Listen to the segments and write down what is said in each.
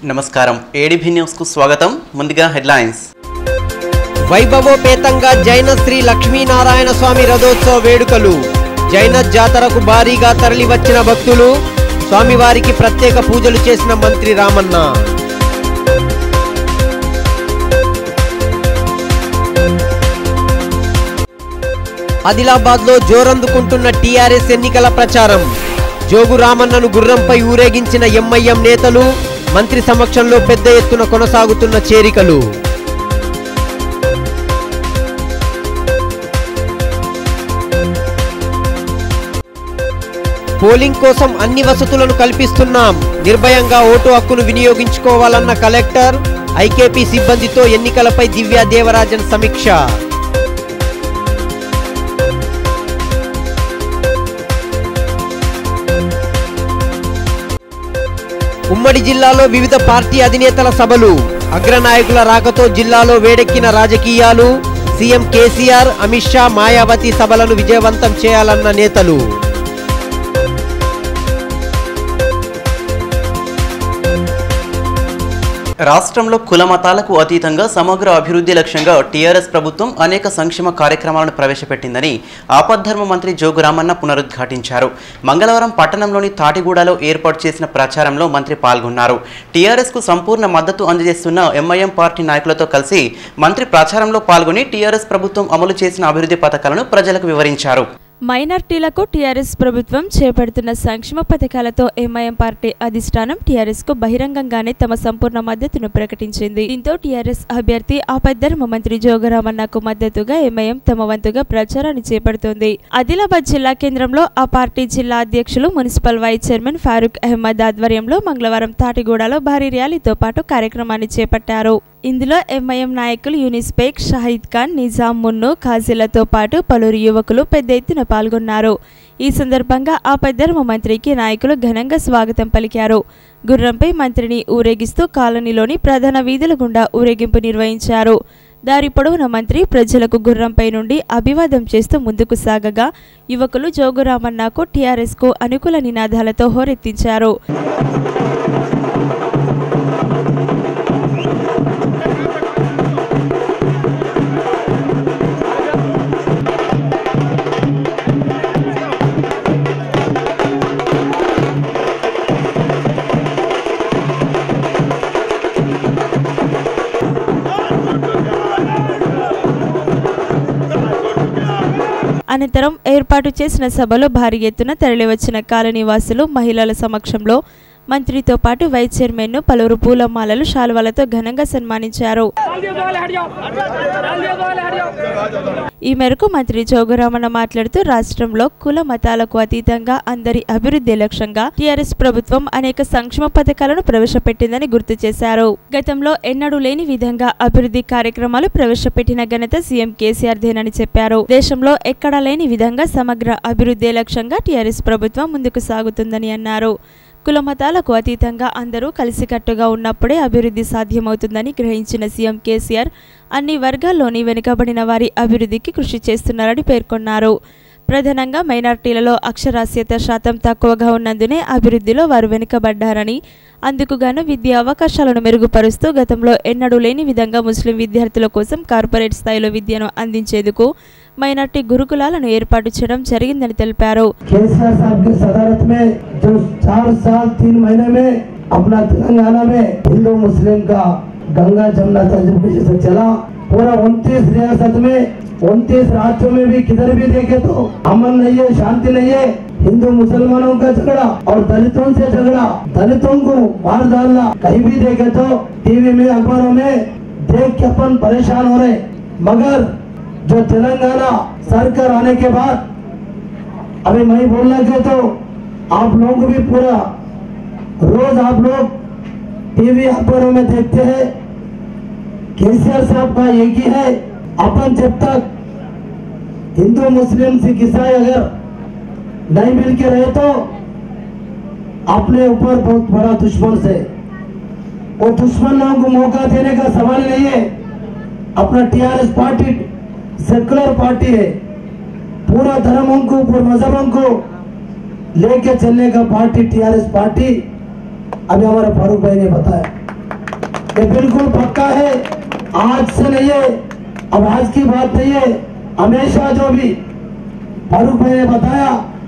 నమస్కారం ఏడీబీ న్యూస్కు స్వాగతం ముందుగా హెడ్లైన్స్ వైభవోపేతంగా జైన శ్రీ లక్ష్మీనారాయణ స్వామి రథోత్సవ వేడుకలు జైన జాతరకు భారీగా తరలివచ్చిన భక్తులు స్వామివారికి ప్రత్యేక పూజలు చేసిన మంత్రి రామన్న ఆదిలాబాద్ లో జోరందుకుంటున్న టీఆర్ఎస్ ఎన్నికల ప్రచారం జోగు రామన్నను గుర్రంపై ఊరేగించిన ఎంఐఎం నేతలు మంత్రి సమక్షంలో పెద్ద ఎత్తున కొనసాగుతున్న చేరికలు పోలింగ్ కోసం అన్ని వసతులను కల్పిస్తున్నాం నిర్భయంగా ఓటు హక్కును వినియోగించుకోవాలన్న కలెక్టర్ ఐకేపీ సిబ్బందితో ఎన్నికలపై దివ్యా దేవరాజన్ సమీక్ష ఉమ్మడి జిల్లాలో వివిధ పార్టీ అధినేతల సభలు అగ్రనాయకుల రాకతో జిల్లాలో వేడెక్కిన రాజకీయాలు సీఎం కేసీఆర్ అమిత్ షా మాయావతి సభలను విజయవంతం చేయాలన్న నేతలు రాష్ట్రంలో కుల మతాలకు అతీతంగా సమగ్ర అభివృద్ధి లక్ష్యంగా టీఆర్ఎస్ ప్రభుత్వం అనేక సంక్షేమ కార్యక్రమాలను ప్రవేశపెట్టిందని ఆపద్ధర్మ మంత్రి జోగు రామన్న పునరుద్ఘాటించారు మంగళవారం పట్టణంలోని తాటిగూడలో ఏర్పాటు చేసిన ప్రచారంలో మంత్రి పాల్గొన్నారు టీఆర్ఎస్ కు సంపూర్ణ మద్దతు అందజేస్తున్న ఎంఐఎం పార్టీ నాయకులతో కలిసి మంత్రి ప్రచారంలో పాల్గొని టీఆర్ఎస్ ప్రభుత్వం అమలు చేసిన అభివృద్ధి పథకాలను ప్రజలకు వివరించారు మైనార్టీలకు టీఆర్ఎస్ ప్రభుత్వం చేపడుతున్న సంక్షేమ పథకాలతో ఎంఐఎం పార్టీ అధిష్టానం టీఆర్ఎస్ కు బహిరంగంగానే తమ సంపూర్ణ మద్దతును ప్రకటించింది దీంతో టీఆర్ఎస్ అభ్యర్థి ఆపద్ధర్మ మంత్రి జోగరామన్నకు మద్దతుగా ఎంఐఎం తమ వంతుగా ప్రచారాన్ని చేపడుతోంది ఆదిలాబాద్ జిల్లా కేంద్రంలో ఆ పార్టీ జిల్లా అధ్యక్షులు municipal vice chairman Farooq Ahmed ఆధ్వర్యంలో మంగళవారం తాటిగూడలో భారీ ర్యాలీతో పాటు కార్యక్రమాన్ని చేపట్టారు ఇందులో ఎంఐఎం నాయకులు యూనిస్ బేగ్ షహీద్ ఖాన్ నిజాం మున్ను ఖాజీలతో పాటు పలువురు యువకులు పెద్ద ఎత్తున పాల్గొన్నారు ఈ సందర్భంగా ఆ పెద్దర్మ మంత్రికి నాయకులు ఘనంగా స్వాగతం పలికారు గుర్రంపై మంత్రిని ఊరేగిస్తూ కాలనీలోని ప్రధాన వీధుల గుండా ఊరేగింపు నిర్వహించారు దారి పొడవున మంత్రి ప్రజలకు గుర్రంపై నుండి అభివాదం చేస్తూ ముందుకు సాగగా యువకులు జోగురామన్నకు టీఆర్ఎస్కు అనుకూల నినాదాలతో హోరెత్తించారు అనంతరం ఏర్పాటు చేసిన సభలో భారీ ఎత్తున తరలివచ్చిన కాలనీవాసులు మహిళల సమక్షంలో మంత్రితో పాటు వైస్ చైర్మన్ను పలువురు పూలమాలలు శాలువాలతో ఘనంగా సన్మానించారు ఈ మేరకు మంత్రి జోగురామన్న మాట్లాడుతూ రాష్ట్రంలో కుల మతాలకు అతీతంగా అందరి అభివృద్ధి లక్ష్యంగా టీఆర్ఎస్ ప్రభుత్వం అనేక సంక్షేమ పథకాలను ప్రవేశపెట్టిందని గుర్తు చేశారు గతంలో ఎన్నడూ లేని విధంగా అభివృద్ధి కార్యక్రమాలు ప్రవేశపెట్టిన ఘనత సీఎం కేసీఆర్ దేనని చెప్పారు దేశంలో ఎక్కడా లేని విధంగా సమగ్ర అభివృద్ధి లక్ష్యంగా టీఆర్ఎస్ ప్రభుత్వం ముందుకు సాగుతుందని అన్నారు కుల మతాలకు అతీతంగా అందరూ కలిసికట్టుగా ఉన్నప్పుడే అభివృద్ధి సాధ్యమవుతుందని గ్రహించిన సీఎం కేసీఆర్ అన్ని వర్గాల్లోని వెనుకబడిన వారి అభివృద్ధికి కృషి చేస్తున్నారని పేర్కొన్నారు ప్రధానంగా మైనార్టీలలో అక్షరాస్యత శాతం తక్కువగా ఉన్నందునే అభివృద్ధిలో వారు వెనుకబడ్డారని అందుకుగాను విద్యా అవకాశాలను మెరుగుపరుస్తూ గతంలో ఎన్నడూ లేని విధంగా ముస్లిం విద్యార్థుల కోసం కార్పొరేట్ స్థాయిలో విద్యను అందించేందుకు మైనార్టీ గురుకులాలను ఏర్పాటు చేయడం జరిగిందని తెలిపారు केसीआर साहब की सदारत में जो चार साल तीन महीने में अपना तेलंगाना में हिंदू मुस्लिम का गंगा जमुना तजुर्बे से चला पूरा उनतीस रियासत में उनतीस राज्यों में भी किधर भी देखे तो अमन नहीं है शांति नहीं है हिंदू मुसलमानों का झगड़ा और दलितों से झगड़ा दलितों को मार डालना कहीं भी देखे तो टीवी में अखबारों में देख के अपन परेशान हो रहे मगर जो तेलंगाना सरकार आने के बाद अभी मैं बोलना चाहे तो आप लोगों को भी पूरा रोज आप लोग टीवी अखबारों में देखते हैं केसीआर साहब का एक ही है अपन जब तक हिंदू मुस्लिम सिख ईसाई अगर नहीं मिल के रहे तो अपने ऊपर बहुत बड़ा दुश्मन से वो दुश्मनों को मौका देने का सवाल नहीं है अपना टीआरएस पार्टी सेकुलर पार्टी है पूरा धर्मों को पूरे मजहबों को लेके चलने का पार्टी टीआरएस पार्टी अभी हमारे फारूक भाई ने बताया ये बिल्कुल पक्का है आज से नहीं है अब आज की बात नहीं है हमेशा जो भी फारूक भाई ने बताया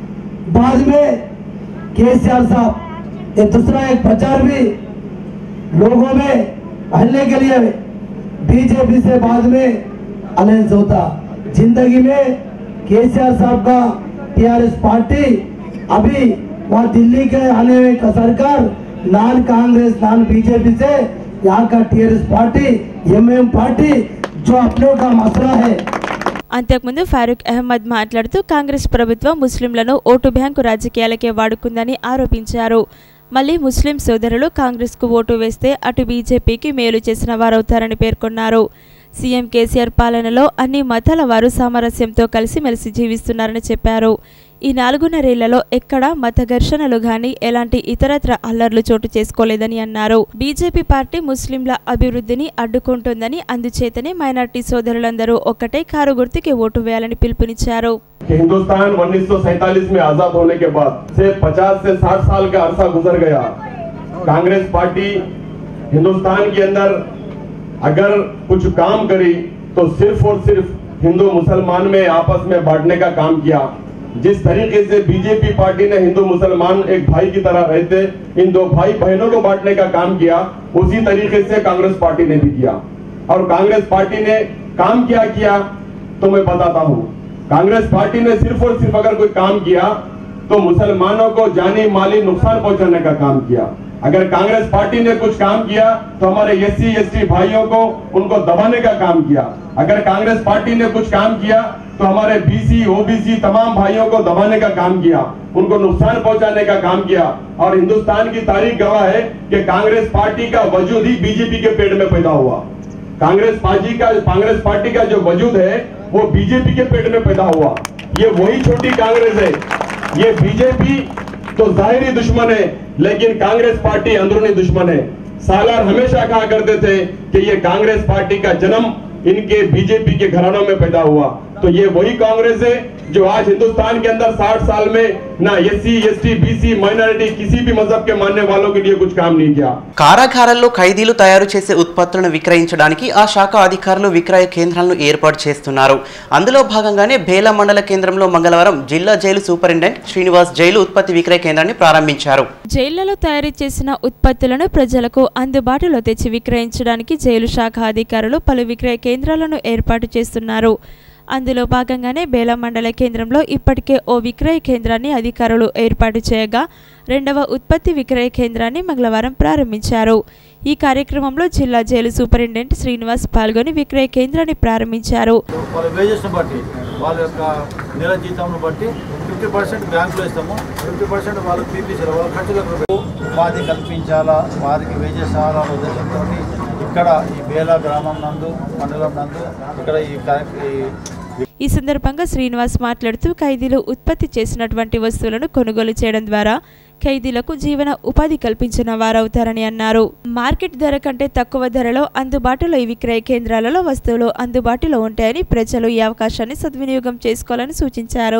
बाद में केसीआर साहब ये दूसरा एक प्रचार भी लोगों में भरने के लिए बीजेपी से बाद में अलायंस होता जिंदगी में केसीआर साहब का टीआरएस पार्टी अभी वहाँ दिल्ली के आने में का सरकार नान कांग्रेस नान बीजेपी से यहाँ का टीआरएस पार्टी एमएम पार्टी जो अपनों का मसला है అంతకుముందు ఫారూక్ అహ్మద్ మాట్లాడుతూ కాంగ్రెస్ ప్రభుత్వం ముస్లింలను ఓటు బ్యాంకు రాజకీయాలకే వాడుకుందని ఆరోపించారు మళ్ళీ ముస్లిం సోదరులు కాంగ్రెస్కు ఓటు వేస్తే అటు బీజేపీకి మేలు చేసిన వారవుతారని పేర్కొన్నారు సీఎం కేసీఆర్ పాలనలో అన్ని మతాల వారు సామరస్యంతో కలిసిమెలిసి జీవిస్తున్నారని చెప్పారు ఈ నాలుగున్నరేళ్లలో ఎక్కడా మత ఘర్షణలు గాని ఎలాంటి ఇతరత్ర అల్లర్లు చోటు చేసుకోలేదని అన్నారు బీజేపీ పార్టీ ముస్లింల అభివృద్ధిని అడ్డుకుంటుందని అందుచేతనే మైనార్టీ సోదరులందరూ ఒక్కటే కారు గుర్తుకి ఓటు వేయాలని పిలుపునిచ్చారు कि हिंदुस्तान 1947 में आजाद होने के बाद से 50 से 60 साल का अरसा गुजर गया कांग्रेस पार्टी हिंदुस्तान के अंदर अगर कुछ काम करी तो सिर्फ और सिर्फ हिंदू मुसलमान में आपस में बांटने का काम किया जिस तरीके से बीजेपी पार्टी ने हिंदू मुसलमान एक भाई की तरह रहते इन दो भाई बहनों को बांटने का काम किया उसी तरीके से कांग्रेस पार्टी ने भी किया और कांग्रेस पार्टी ने काम क्या किया तो मैं बताता हूं कांग्रेस पार्टी ने सिर्फ और सिर्फ अगर कोई काम किया तो मुसलमानों को जानी माली नुकसान पहुंचाने का काम किया अगर कांग्रेस पार्टी ने कुछ काम किया तो हमारे एस सी एस टी भाइयों को उनको दबाने का काम किया अगर कांग्रेस पार्टी ने कुछ काम किया तो हमारे बीसी ओबीसी तमाम भाइयों को दबाने का काम किया उनको नुकसान पहुंचाने का काम किया और हिंदुस्तान की तारीख गवाह है कि कांग्रेस पार्टी का वजूद ही बीजेपी के पेट में पैदा हुआ कांग्रेस पार्टी का कांग्रेस पार्टी का जो वजूद है वो बीजेपी के पेट में पैदा हुआ ये वही छोटी कांग्रेस है ये बीजेपी तो जाहिरी दुश्मन है लेकिन कांग्रेस पार्टी अंदरूनी दुश्मन है सालार हमेशा कहा करते थे कि ये कांग्रेस पार्टी का जन्म इनके बीजेपी के घरानों में पैदा हुआ तो ये वही कांग्रेस है जो आज हिंदुस्तान के अंदर 60 साल में ना S C S T BC minority किसी भी मजहब के मानने वालों के लिए कुछ काम नहीं किया కారాగారాల్లో ఖైదీలు తయారు చేసే ఉత్పత్తులను విక్రయించడానికి ఆ శాఖ అధికారులు విక్రయ కేంద్రాలను ఏర్పాటు చేస్తున్నారు అందులో భాగంగానే బేల మండల కేంద్రంలో మంగళవారం జిల్లా జైలు సూపరింటెండెంట్ శ్రీనివాస్ జైలు ఉత్పత్తి విక్రయ కేంద్రాన్ని ప్రారంభించారు జైళ్లలో తయారు చేసిన ఉత్పత్తులను ప్రజలకు అందుబాటులో తెచ్చి విక్రయించడానికి జైలు శాఖ అధికారులు పలు విక్రయ కేంద్రాలను ఏర్పాటు చేస్తున్నారు అందులో భాగంగానే బేల మండల కేంద్రంలో ఇప్పటికే ఓ విక్రయ కేంద్రాన్ని అధికారులు ఏర్పాటు చేయగా రెండవ ఉత్పత్తి విక్రయ కేంద్రాన్ని మంగళవారం ప్రారంభించారు ఈ కార్యక్రమంలో జిల్లా జైలు సూపరింటెండెంట్ శ్రీనివాస్ పాల్గొని విక్రయ కేంద్రాన్ని ప్రారంభించారు వాళ్ళ వేజెస్ని బట్టి వాళ్ళ యొక్క నెల జీతంను బట్టి ఫిఫ్టీ పర్సెంట్ బ్యాంకులో ఇస్తాము ఫిఫ్టీ పర్సెంట్ వాళ్ళకి పీపీసీలో వాళ్ళ ఖర్చులకు ఉపాధి కల్పించాలా వారికి వేజెస్ ఆడాల ఉద్దేశంతో ఇక్కడ ఈ బేల గ్రామం నందు మండలం నందు ఇక్కడ ఈ కార్య- ఈ ఈ సందర్భంగా శ్రీనివాస్ మాట్లాడుతూ ఖైదీలు ఉత్పత్తి చేసినటువంటి వస్తువులను కొనుగోలు చేయడం ద్వారా ఖైదీలకు జీవన ఉపాధి కల్పించిన వారవుతారని అన్నారు మార్కెట్ ధర కంటే తక్కువ ధరలో అందుబాటులో ఈ విక్రయ కేంద్రాలలో వస్తువులు అందుబాటులో ఉంటాయని ప్రజలు ఈ అవకాశాన్ని సద్వినియోగం చేసుకోవాలని సూచించారు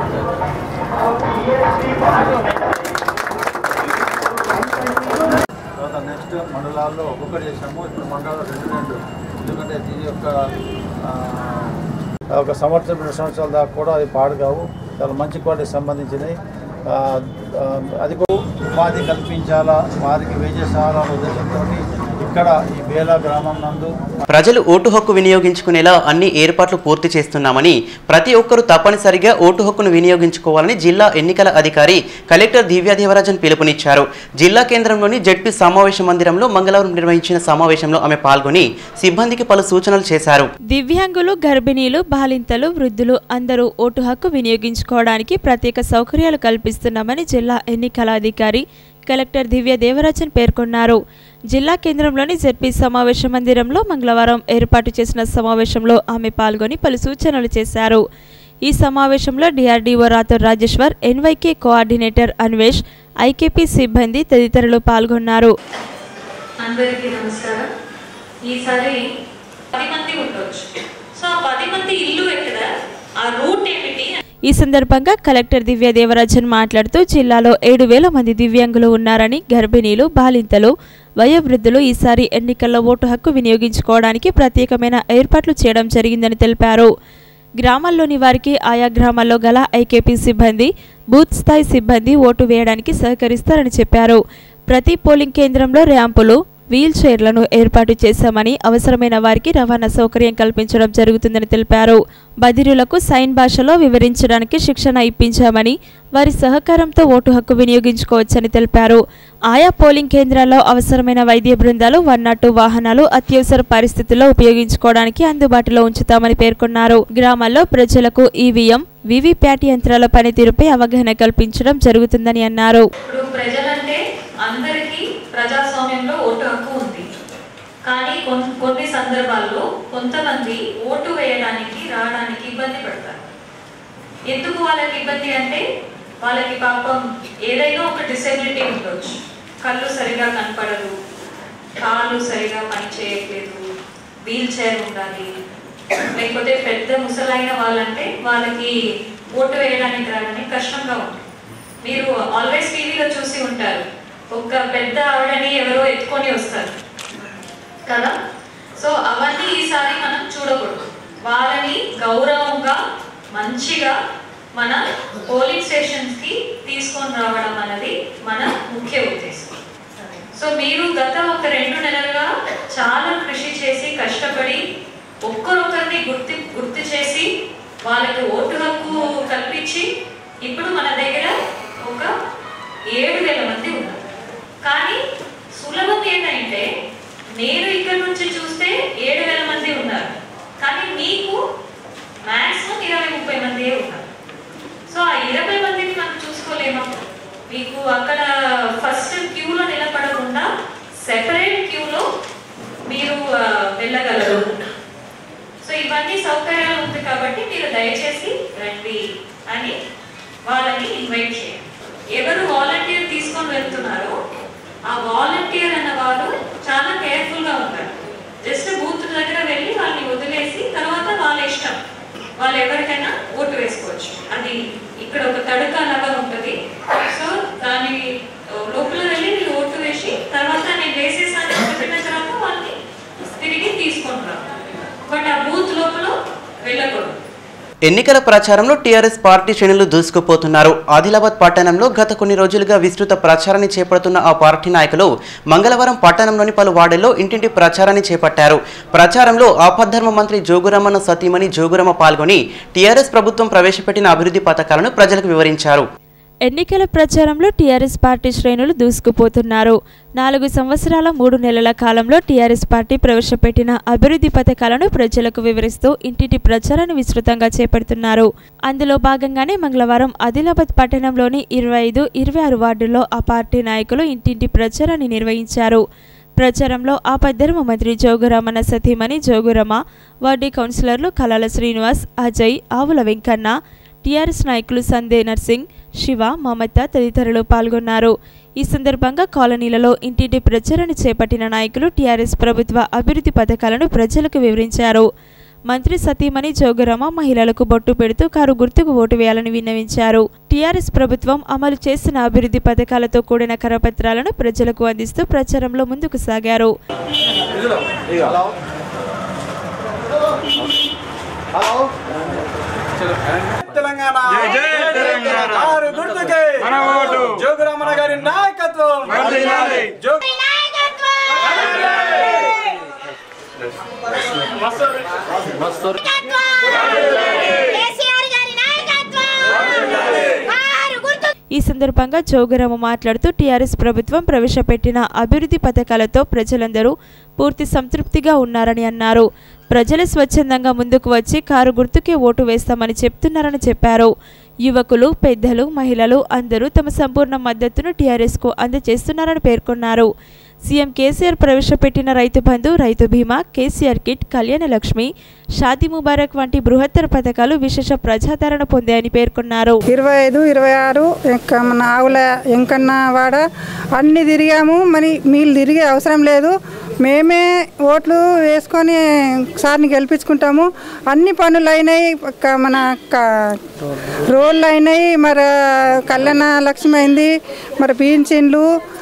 తర్వాత నెక్స్ట్ మండలాల్లో ఒక్కొక్కటి చేసాము ఇప్పుడు మండలాలు రెండు రెండు ఎందుకంటే దీని యొక్క ఆ, ఒక సంవత్సరం రెండు సంవత్సరాల దాకా కూడా అది పాడు కావు చాలా మంచి క్వాలిటీకి సంబంధించినవి ఆ, ఆ, అది కూడా ఉపాధి కల్పించాలా వారికి వేజెస్ ఆడాల ఉద్దేశంతో ఇక్కడ ఈ బేల గ్రామం నందు ప్రజలు ఓటు హక్కు వినియోగించుకునేలా అన్ని ఏర్పాట్లు పూర్తి చేస్తున్నామని ప్రతి ఒక్కరూ తప్పనిసరిగా ఓటు హక్కును వినియోగించుకోవాలని జిల్లా ఎన్నికల అధికారి కలెక్టర్ దివ్యాదేవరాజన్ పిలుపునిచ్చారు జిల్లా కేంద్రంలోని జడ్పీ సమావేశ మందిరంలో మంగళవారం నిర్వహించిన సమావేశంలో ఆమె పాల్గొని సిబ్బందికి పలు సూచనలు చేశారు దివ్యాంగులు గర్భిణీలు బాలింతలు వృద్ధులు అందరూ ఓటు హక్కు వినియోగించుకోవడానికి ప్రత్యేక సౌకర్యాలు కల్పిస్తున్నామని జిల్లా ఎన్నికల అధికారి కలెక్టర్ దివ్య దేవరాజన్ పేర్కొన్నారు జిల్లా కేంద్రంలోని జెడ్పీ సమావేశ మందిరంలో మంగళవారం ఏర్పాటు చేసిన సమావేశంలో ఆమె పాల్గొని పలు సూచనలు చేశారు ఈ సమావేశంలో DRDO Rathod Rajeshwar NYK coordinator Anvesh IKP సిబ్బంది తదితరులు పాల్గొన్నారు అందరికీ నమస్కారం ఈసారి పది మంది ఉండొచ్చు సో ఆ పది మంది ఇల్లు ఎక్కడ ఆ రూట్ ఏమిటి ఈ సందర్భంగా కలెక్టర్ దివ్య దేవరాజన్ మాట్లాడుతూ జిల్లాలో ఏడు వేల మంది దివ్యాంగులు ఉన్నారని గర్భిణీలు బాలింతలు వయోవృద్ధులు ఈసారి ఎన్నికల్లో ఓటు హక్కు వినియోగించుకోవడానికి ప్రత్యేకమైన ఏర్పాట్లు చేయడం జరిగిందని తెలిపారు గ్రామాల్లోని వారికి ఆయా గ్రామాల్లో గల ఐకేపీ సిబ్బంది బూత్ స్థాయి సిబ్బంది ఓటు వేయడానికి సహకరిస్తారని చెప్పారు ప్రతి పోలింగ్ కేంద్రంలో ర్యాంపులు వీల్ చైర్లను ఏర్పాటు చేశామని అవసరమైన వారికి రవాణా సౌకర్యం కల్పించడం జరుగుతుందని తెలిపారు బదిరులకు సైన్ భాషలో వివరించడానికి శిక్షణ ఇప్పించామని వారి సహకారంతో ఓటు హక్కు వినియోగించుకోవచ్చని తెలిపారు ఆయా పోలింగ్ కేంద్రాల్లో అవసరమైన వైద్య బృందాలు వన్ నాట్ టూ వాహనాలు అత్యవసర పరిస్థితుల్లో ఉపయోగించుకోవడానికి అందుబాటులో ఉంచుతామని పేర్కొన్నారు గ్రామాల్లో ప్రజలకు ఈవీఎం వీవీప్యాట్ యంత్రాల పనితీరుపై అవగాహన కల్పించడం జరుగుతుందని అన్నారు ఇప్పుడు ప్రజలంటే అందరికీ ప్రజాస్వామ్యంలో ఓటు హక్కు ఉంది కానీ కొన్- కొన్ని సందర్భాల్లో కొంతమంది ఓటు వేయడానికి రావడానికి ఇబ్బంది పడతారు ఎందుకు వాళ్ళకి ఇబ్బంది అంటే వాళ్ళకి పాపం ఏదైనా ఒక డిసెబిలిటీ ఉండొచ్చు కళ్ళు సరిగా కనపడదు కాళ్ళు సరిగా పని చేయట్లేదు వీల్ చైర్ ఉండాలి లేకపోతే పెద్ద ముసలైన వాళ్ళంటే వాళ్ళకి ఓటు వేయడానికి రావడానికి కష్టంగా ఉంటుంది మీరు ఆల్వేస్ టీవీలో చూసి ఉంటారు ఒక పెద్ద ఆవిడని ఎవరో ఎత్తుకొని వస్తారు కదా సో అవన్నీ ఈసారి మనం చూడకూడదు వాళ్ళని గౌరవంగా మంచిగా మన పోలింగ్ స్టేషన్స్ కి తీసుకొని రావడం అనేది మన ముఖ్య ఉద్దేశం సో మీరు గత ఒక రెండు నెలలుగా చాలా కృషి చేసి కష్టపడి ఒక్కరొకరిని గుర్తి గుర్తు చేసి వాళ్ళకి ఓటు హక్కు కల్పించి ఇప్పుడు మన దగ్గర ఒక ఏడు వేల మంది ఉన్నారు కానీ సులభం ఏంటంటే నేను ఇక్కడ నుంచి చూస్తే ఏడు వేల మంది ఉన్నారు కానీ మీకు మాక్సిమం ఇరవై ముప్పై మంది ఉన్నారు సో ఆ ఇరవై మందిని మనం చూసుకోలేమా మీకు అక్కడ ఫస్ట్ క్యూలో నిలబడకుండా సెపరేట్ క్యూలో మీరు ఆ, వెళ్ళగలరు సో ఇవన్నీ సౌకర్యాలు ఉంది కాబట్టి మీరు దయచేసి రండి అని వాళ్ళని ఇన్వైట్ చేయండి ఎవరు వాలంటీర్ తీసుకొని వెళ్తున్నారో ఆ వాలంటీర్ అన్న వారు చాలా కేర్ఫుల్ గా ఉంటారు జస్ట్ బూత్ దగ్గర వెళ్ళి వాళ్ళని వదిలేసి తర్వాత వాళ్ళ ఇష్టం వాళ్ళు ఎవరికైనా ఓటు వేసుకోవచ్చు అది ఇక్కడ ఒక తడుక లాగా ఉంటుంది సో దాని లోపల వెళ్ళి వీళ్ళు ఓటు వేసి తర్వాత నేను వేసేసాను అని చెప్పిన తర్వాత వాళ్ళని తిరిగి తీసుకొని రా బట్ ఆ బూత్ లోపల వెళ్ళకూడదు ఎన్నికల ప్రచారంలో టీఆర్ఎస్ పార్టీ శ్రేణులు దూసుకుపోతున్నారు ఆదిలాబాద్ పట్టణంలో గత కొన్ని రోజులుగా విస్తృత ప్రచారాన్ని చేపడుతున్న ఆ పార్టీ నాయకులు మంగళవారం పట్టణంలోని పలు వార్డుల్లో ఇంటింటి ప్రచారాన్ని చేపట్టారు ప్రచారంలో ఆపద్ధర్మ మంత్రి జోగురమన్న సతీమణి జోగురమ్మ పాల్గొని టీఆర్ఎస్ ప్రభుత్వం ప్రవేశపెట్టిన అభివృద్ధి పథకాలను ప్రజలకు వివరించారు ఎన్నికల ప్రచారంలో టీఆర్ఎస్ పార్టీ శ్రేణులు దూసుకుపోతున్నారు నాలుగు సంవత్సరాల మూడు నెలల కాలంలో టీఆర్ఎస్ పార్టీ ప్రవేశపెట్టిన అభివృద్ధి పథకాలను ప్రజలకు వివరిస్తూ ఇంటింటి ప్రచారాన్ని విస్తృతంగా చేపడుతున్నారు అందులో భాగంగానే మంగళవారం ఆదిలాబాద్ పట్టణంలోని ఇరవై ఐదు ఇరవై ఆరు వార్డుల్లో ఆ పార్టీ నాయకులు ఇంటింటి ప్రచారాన్ని నిర్వహించారు ప్రచారంలో ఆపద్ధర్మ మంత్రి జోగురామన్న సతీమణి జోగురమ వార్డు కౌన్సిలర్లు కలాల శ్రీనివాస్ అజయ్ ఆవుల వెంకన్న టీఆర్ఎస్ నాయకులు సందే నర్సింగ్ శివ మమత తదితరులు పాల్గొన్నారు ఈ సందర్భంగా కాలనీలలో ఇంటింటి ప్రచారాన్ని చేపట్టిన నాయకులు టీఆర్ఎస్ ప్రభుత్వ అభివృద్ధి పథకాలను ప్రజలకు వివరించారు మంత్రి సతీమణి జోగురమ మహిళలకు బొట్టు పెడుతూ కారు గుర్తుకు ఓటు వేయాలని విన్నవించారు టీఆర్ఎస్ ప్రభుత్వం అమలు చేసిన అభివృద్ధి పథకాలతో కూడిన కరపత్రాలను ప్రజలకు అందిస్తూ ప్రచారంలో ముందుకు సాగారు తెలంగాణ ఆరు గుర్తుకే జోగురామన్న గారి నాయకత్వం జోగు ఈ సందర్భంగా జోగురామ మాట్లాడుతూ టీఆర్ఎస్ ప్రభుత్వం ప్రవేశపెట్టిన అభివృద్ధి పథకాలతో ప్రజలందరూ పూర్తి సంతృప్తిగా ఉన్నారని అన్నారు ప్రజలు స్వచ్ఛందంగా ముందుకు వచ్చి కారు గుర్తుకే ఓటు వేస్తామని చెప్తున్నారని చెప్పారు యువకులు పెద్దలు మహిళలు అందరూ తమ సంపూర్ణ మద్దతును టీఆర్ఎస్కు అందజేస్తున్నారని పేర్కొన్నారు సీఎం కేసీఆర్ ప్రవేశపెట్టిన రైతు బంధు రైతు బీమా కేసీఆర్ కిట్ కళ్యాణ లక్ష్మి షాదీ ముబారక్ వంటి బృహత్తర పథకాలు విశేష ప్రజాదరణ పొందాయని పేర్కొన్నారు ఇరవై ఐదు ఇరవై ఆరు ఇంకా మన ఆవుల ఎంకన్న వాడ అన్ని తిరిగాము మరి మీరు తిరిగే అవసరం లేదు మేమే ఓట్లు వేసుకొని సార్ని గెలిపించుకుంటాము అన్ని పనులు అయినాయి క- మన క- రోడ్లు అయినాయి మరి కళ్యాణ లక్ష్మి అయింది మరి పింఛన్లు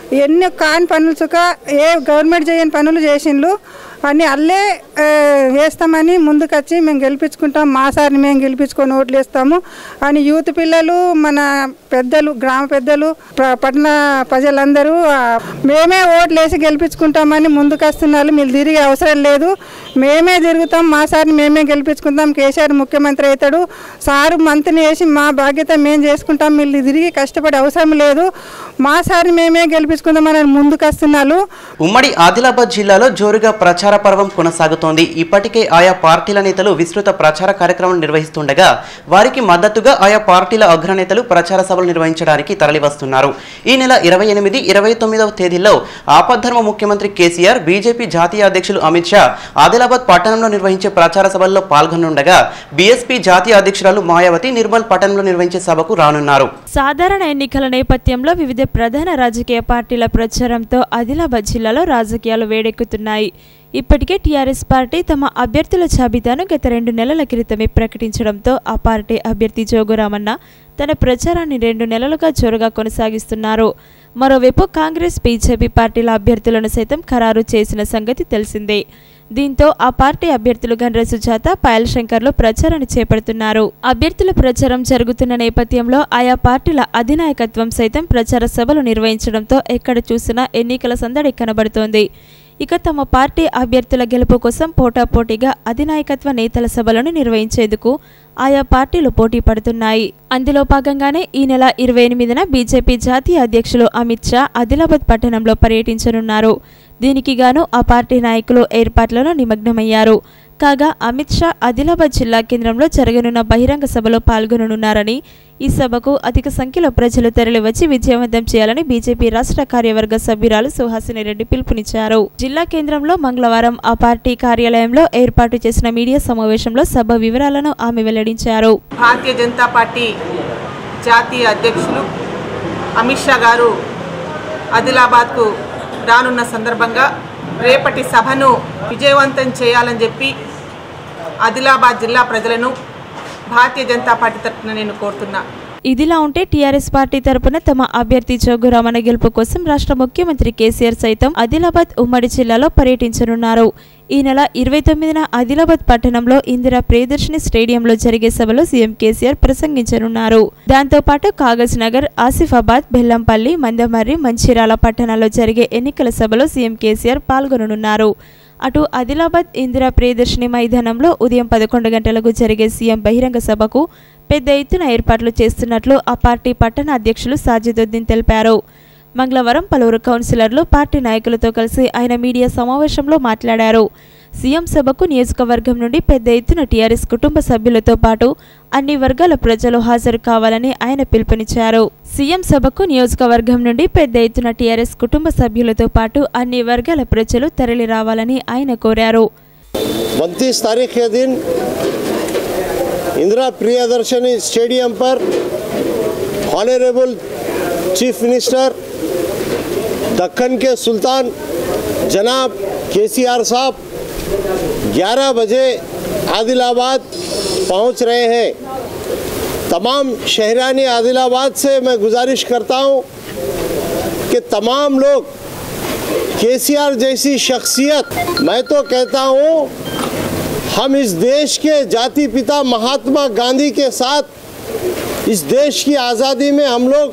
ఎన్ని కాని పనులు చుక్క ఏ గవర్నమెంట్ చేయని పనులు చేసిండ్లు అన్నీ అల్లే ఆ, వేస్తామని ముందుకొచ్చి మేము గెలిపించుకుంటాం మా సార్ని మేము గెలిపించుకొని ఓట్లు వేస్తాము అని యూత్ పిల్లలు మన పెద్దలు గ్రామ పెద్దలు ప్ర- పట్టణ ప్రజలందరూ ఆ, మేమే ఓట్లు వేసి గెలిపించుకుంటామని ముందుకు వస్తున్నారు మీరు తిరిగే అవసరం లేదు మేమే తిరుగుతాం మా సార్ని మేమే గెలిపించుకుంటాం కేసీఆర్ ముఖ్యమంత్రి అవుతాడు సారు మంత్రిని వేసి మా బాధ్యత మేము చేసుకుంటాం మీరు తిరిగి కష్టపడే అవసరం లేదు మా సార్ని మేమే గెలిపించుకుందామని ముందుకు వస్తున్నారు ఉమ్మడి ఆదిలాబాద్ జిల్లాలో జోరుగా ప్రచార పర్వం కొనసాగుతోంది ఇప్పటికే ఆయా పార్టీల నేతలు విస్తృత ప్రచార కార్యక్రమం నిర్వహిస్తుండగా వారికి మద్దతుగా ఆయా పార్టీల అగ్రనేతలు ప్రచార సభలు నిర్వహించడానికి తరలివస్తున్నారు ఈ నెల ఇరవై ఎనిమిది ఇరవై తొమ్మిదవ తేదీల్లో ఆపద్ధర్మ ముఖ్యమంత్రి కేసీఆర్ బీజేపీ జాతీయ అధ్యక్షులు అమిత్ షా ఆదిలాబాద్ పట్టణంలో నిర్వహించే ప్రచార సభల్లో పాల్గొనుండగా బీఎస్పీ జాతీయ అధ్యక్షురాలు మాయావతి నిర్మల్ పట్టణంలో నిర్వహించే సభకు రానున్నారు సాధారణ ఎన్నికల నేపథ్యంలో వివిధ ప్రధాన రాజకీయ పార్టీల ప్రచారంతో ఆదిలాబాద్ జిల్లాలో రాజకీయాలు వేడెక్కుతున్నాయి ఇప్పటికే టీఆర్ఎస్ పార్టీ తమ అభ్యర్థుల జాబితాను గత రెండు నెలల క్రితమే ప్రకటించడంతో ఆ పార్టీ అభ్యర్థి జోగురామన్న తన ప్రచారాన్ని రెండు నెలలుగా జోరుగా కొనసాగిస్తున్నారు మరోవైపు కాంగ్రెస్ బీజేపీ పార్టీల అభ్యర్థులను సైతం ఖరారు చేసిన సంగతి తెలిసిందే దీంతో ఆ పార్టీ అభ్యర్థులు గండ్ర సుజాత పాయల్ శంకర్లు ప్రచారాన్ని చేపడుతున్నారు అభ్యర్థుల ప్రచారం జరుగుతున్న నేపథ్యంలో ఆయా పార్టీల అధినాయకత్వం సైతం ప్రచార సభలు నిర్వహించడంతో ఎక్కడ చూసినా ఎన్నికల సందడి కనబడుతోంది ఇక తమ పార్టీ అభ్యర్థుల గెలుపు కోసం పోటాపోటీగా అధినాయకత్వ నేతల సభలను నిర్వహించేందుకు ఆయా పార్టీలు పోటీ పడుతున్నాయి అందులో భాగంగానే ఈ నెల ఇరవై ఎనిమిదిన బీజేపీ జాతీయ అధ్యక్షులు అమిత్ షా ఆదిలాబాద్ పట్టణంలో పర్యటించనున్నారు దీనికి గాను ఆ పార్టీ నాయకులు ఏర్పాట్లలో నిమగ్నమయ్యారు కాగా అమిత్ షా ఆదిలాబాద్ జిల్లా కేంద్రంలో జరగనున్న బహిరంగ సభలో పాల్గొననున్నారని ఈ సభకు అధిక సంఖ్యలో ప్రజలు తరలివచ్చి విజయవంతం చేయాలని బీజేపీ రాష్ట్ర కార్యవర్గ సభ్యురాలు సుహాసిని రెడ్డి పిలుపునిచ్చారు జిల్లా కేంద్రంలో మంగళవారం ఆ పార్టీ కార్యాలయంలో ఏర్పాటు చేసిన మీడియా సమావేశంలో సభ వివరాలను ఆమె వెల్లడించారు భారతీయ జనతా పార్టీ జాతీయ అధ్యక్షులు అమిత్ షా గారు ఆదిలాబాద్కు రానున్న సందర్భంగా రేపటి సభను విజయవంతం చేయాలని చెప్పి ఆదిలాబాద్ జిల్లా ప్రజలను భారతీయ జనతా పార్టీ తరఫున నేను కోరుతున్నా ఇదిలా ఉంటే టీఆర్ఎస్ పార్టీ తరపున తమ అభ్యర్థి జోగు రమణ గెలుపు కోసం రాష్ట్ర ముఖ్యమంత్రి కేసీఆర్ సైతం ఆదిలాబాద్ ఉమ్మడి జిల్లాలో పర్యటించనున్నారు ఈ నెల ఇరవై తొమ్మిదిన ఆదిలాబాద్ పట్టణంలో ఇందిరా ప్రియదర్శిని స్టేడియంలో జరిగే సభలో సీఎం కేసీఆర్ ప్రసంగించనున్నారు దాంతోపాటు కాగజ్ నగర్ ఆసిఫాబాద్ బెల్లంపల్లి మందమర్రి మంచిర్యాల పట్టణాల్లో జరిగే ఎన్నికల సభలో సీఎం కేసీఆర్ పాల్గొననున్నారు అటు ఆదిలాబాద్ ఇందిరా ప్రియదర్శిని మైదానంలో ఉదయం పదకొండు గంటలకు జరిగే సీఎం బహిరంగ సభకు పెద్ద ఎత్తున ఏర్పాట్లు చేస్తున్నట్లు ఆ పార్టీ పట్టణ అధ్యక్షులు సాజిదుద్దీన్ తెలిపారు మంగళవారం పలువురు కౌన్సిలర్లు పార్టీ నాయకులతో కలిసి ఆయన మీడియా సమావేశంలో మాట్లాడారు సీఎం సభకు నియోజకవర్గం నుండి పెద్ద ఎత్తున టీఆర్ఎస్ కుటుంబ సభ్యులతో పాటు అన్ని వర్గాల ప్రజలు హాజరు కావాలని ఆయన పిలుపునిచ్చారు సీఎం సభకు నియోజకవర్గం నుండి పెద్ద ఎత్తున టీఆర్ఎస్ కుటుంబ సభ్యులతో పాటు అన్ని వర్గాల ప్రజలు తరలి రావాలని ఆయన కోరారు उनतीस तारीख के दिन इंदिरा प्रियदर्शनी स्टेडियम पर ऑनरेबल चीफ मिनिस्टर दक्कन के सुल्तान जनाब केसीआर साहब 11 बजे आदिलाबाद पहुंच रहे हैं तमाम शहरानी आदिलाबाद से मैं गुजारिश करता हूं कि तमाम लोग केसीआर जैसी शख्सियत मैं तो कहता हूं हम इस देश के जाति पिता महात्मा गांधी के साथ इस देश की आज़ादी में हम लोग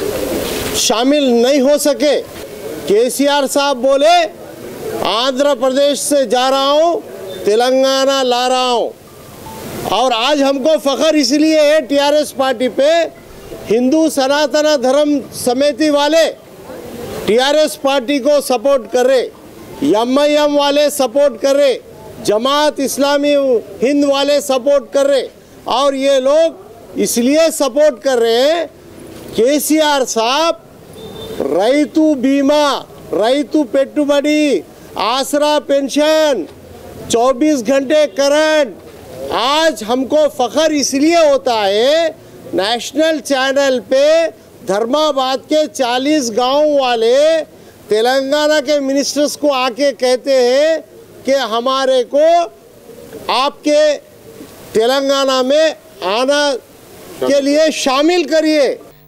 शामिल नहीं हो सके केसीआर साहब बोले आंध्र प्रदेश से जा रहा हूं तेलंगाना ला रहा हूं और आज हमको फख्र इसलिए है टीआरएस पार्टी पे हिंदू सनातन धर्म समिति वाले टीआरएस पार्टी को सपोर्ट कर रहे एम वाले सपोर्ट कर रहे जमात इस्लामी हिंद वाले सपोर्ट कर रहे और ये लोग इसलिए सपोर्ट कर रहे हैं కేసీఆర్ సాబ్ రైతు బీమా రైతు పెట్టుబడి आसरा पेंशन 24 घंटे करंट आज हमको फख्र इसलिए होता है नेशनल चैनल पे धर्माबाद के 40 गांव वाले तेलंगाना के मिनिस्टर्स को आके कहते हैं कि हमारे को आपके तेलंगाना में आना के लिए शामिल करिए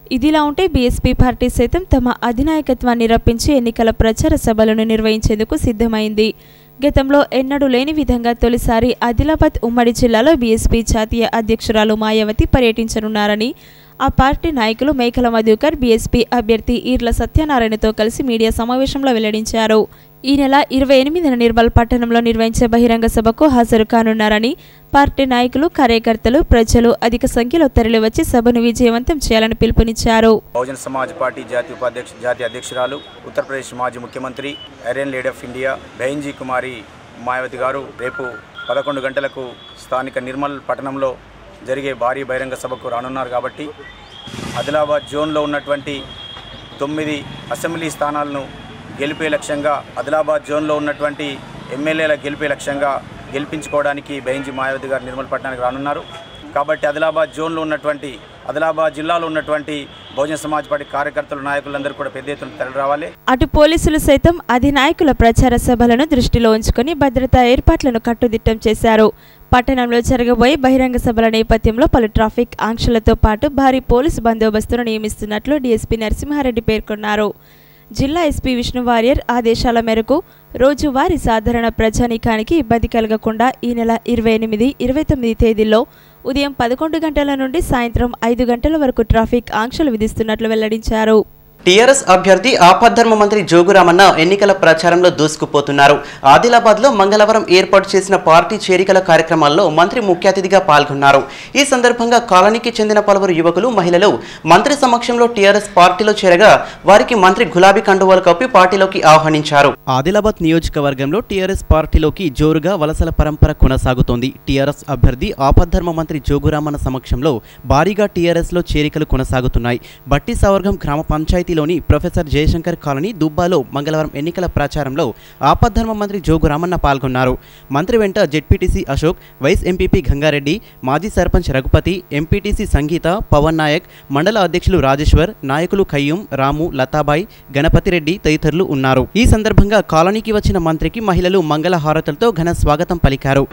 ఇదిలా ఉంటే బీఎస్పీ పార్టీ సైతం తమ అధినాయకత్వాన్ని రప్పించి ఎన్నికల ప్రచార సభలను నిర్వహించేందుకు సిద్ధమైంది గతంలో ఎన్నడూ లేని విధంగా తొలిసారి ఆదిలాబాద్ ఉమ్మడి జిల్లాలో బీఎస్పీ జాతీయ అధ్యక్షురాలు మాయావతి పర్యటించనున్నారని ఆ పార్టీ నాయకులు మేకల మధుకర్ బీఎస్పీ అభ్యర్థి ఈర్ల సత్యనారాయణతో కలిసి మీడియా సమావేశంలో వెల్లడించారు ఈ నెల ఇరవై ఎనిమిదిన నిర్మల్ పట్టణంలో నిర్వహించే బహిరంగ సభకు హాజరు కానున్నారని పార్టీ నాయకులు కార్యకర్తలు ప్రజలు అధిక సంఖ్యలో తరలివచ్చి సభను విజయవంతం చేయాలని పిలుపునిచ్చారు బహుజన సమాజ్ పార్టీ జాతీయ ఉపాధ్యక్ష జాతీయ అధ్యక్షురాలు ఉత్తరప్రదేశ్ మాజీ ముఖ్యమంత్రి ఐరన్ లేడీ ఆఫ్ ఇండియా బెహంజీ కుమారి మాయావతి గారు రేపు పదకొండు గంటలకు స్థానిక నిర్మల్ పట్టణంలో జరిగే భారీ బహిరంగ సభకు రానున్నారు కాబట్టి ఆదిలాబాద్ జోన్లో ఉన్నటువంటి తొమ్మిది అసెంబ్లీ స్థానాలను గెలిపే లక్ష్యంగా ఆదిలాబాద్ జోన్లో ఉన్నటువంటి ఎమ్మెల్యేల గెలిపే లక్ష్యంగా గెలిపించుకోవడానికి బెహంజీ మాయావతి గారు నిర్మల్ పట్టణానికి రానున్నారు కాబట్టి ఆదిలాబాద్ జోన్లో ఉన్నటువంటి ఆదిలాబాద్ జిల్లాలో ఉన్నటువంటి బహుజన సమాజ్ పార్టీ కార్యకర్తలు నాయకులందరూ కూడా పెద్ద ఎత్తున తరలి రావాలి అటు పోలీసులు సైతం అధినాయకుల ప్రచార సభలను దృష్టిలో ఉంచుకొని భద్రతా ఏర్పాట్లను కట్టుదిట్టం చేశారు పట్టణంలో జరగబోయే బహిరంగ సభల నేపథ్యంలో పలు ట్రాఫిక్ ఆంక్షలతో పాటు భారీ పోలీసు బందోబస్తును నియమిస్తున్నట్లు డీఎస్పీ నరసింహారెడ్డి పేర్కొన్నారు జిల్లా ఎస్పీ విష్ణు వారియర్ ఆదేశాల మేరకు రోజువారీ సాధారణ ప్రజానీకానికి ఇబ్బంది కలగకుండా ఈ నెల ఇరవై ఎనిమిది ఇరవై తొమ్మిది తేదీల్లో ఉదయం పదకొండు గంటల నుండి సాయంత్రం ఐదు గంటల వరకు ట్రాఫిక్ ఆంక్షలు విధిస్తున్నట్లు వెల్లడించారు టీఆర్ఎస్ అభ్యర్థి ఆపద్ధర్మ మంత్రి జోగురామన్న ఎన్నికల ప్రచారంలో దూసుకుపోతున్నారు ఆదిలాబాద్లో మంగళవారం ఏర్పాటు చేసిన పార్టీ చేరికల కార్యక్రమాల్లో మంత్రి ముఖ్య అతిథిగా పాల్గొన్నారు ఈ సందర్భంగా కాలనీకి చెందిన పలువురు యువకులు మహిళలు మంత్రి సమక్షంలో టీఆర్ఎస్ పార్టీలో చేరగా వారికి మంత్రి గులాబీ కండువాలు కప్పి పార్టీలోకి ఆహ్వానించారు ఆదిలాబాద్ నియోజకవర్గంలో టీఆర్ఎస్ పార్టీలోకి జోరుగా వలసల పరంపర కొనసాగుతోంది టీఆర్ఎస్ అభ్యర్థి ఆపద్ధర్మ మంత్రి జోగురామన్న సమక్షంలో భారీగా టీఆర్ఎస్లో చేరికలు కొనసాగుతున్నాయి బట్టి సవర్గం గ్రామ పంచాయతీలోని ప్రొఫెసర్ జయశంకర్ కాలనీ దుబ్బాలో మంగళవారం ఎన్నికల ప్రచారంలో ఆపద్ధర్మ మంత్రి జోగురామన్న పాల్గొన్నారు మంత్రి వెంట ZPTC Ashok vice MPP Gangareddy మాజీ సర్పంచ్ రఘుపతి ఎంపీటీసీ సంగీత పవన్ నాయక్ మండల అధ్యక్షులు రాజేశ్వర్ నాయకులు ఖయ్యూం రాము లతాబాయ్ గణపతిరెడ్డి తదితరులు ఉన్నారు ఈ సందర్భంగా కాలనీకి వచ్చిన మంత్రికి మహిళలు మంగళ హారతులతో ఘన స్వాగతం పలికారు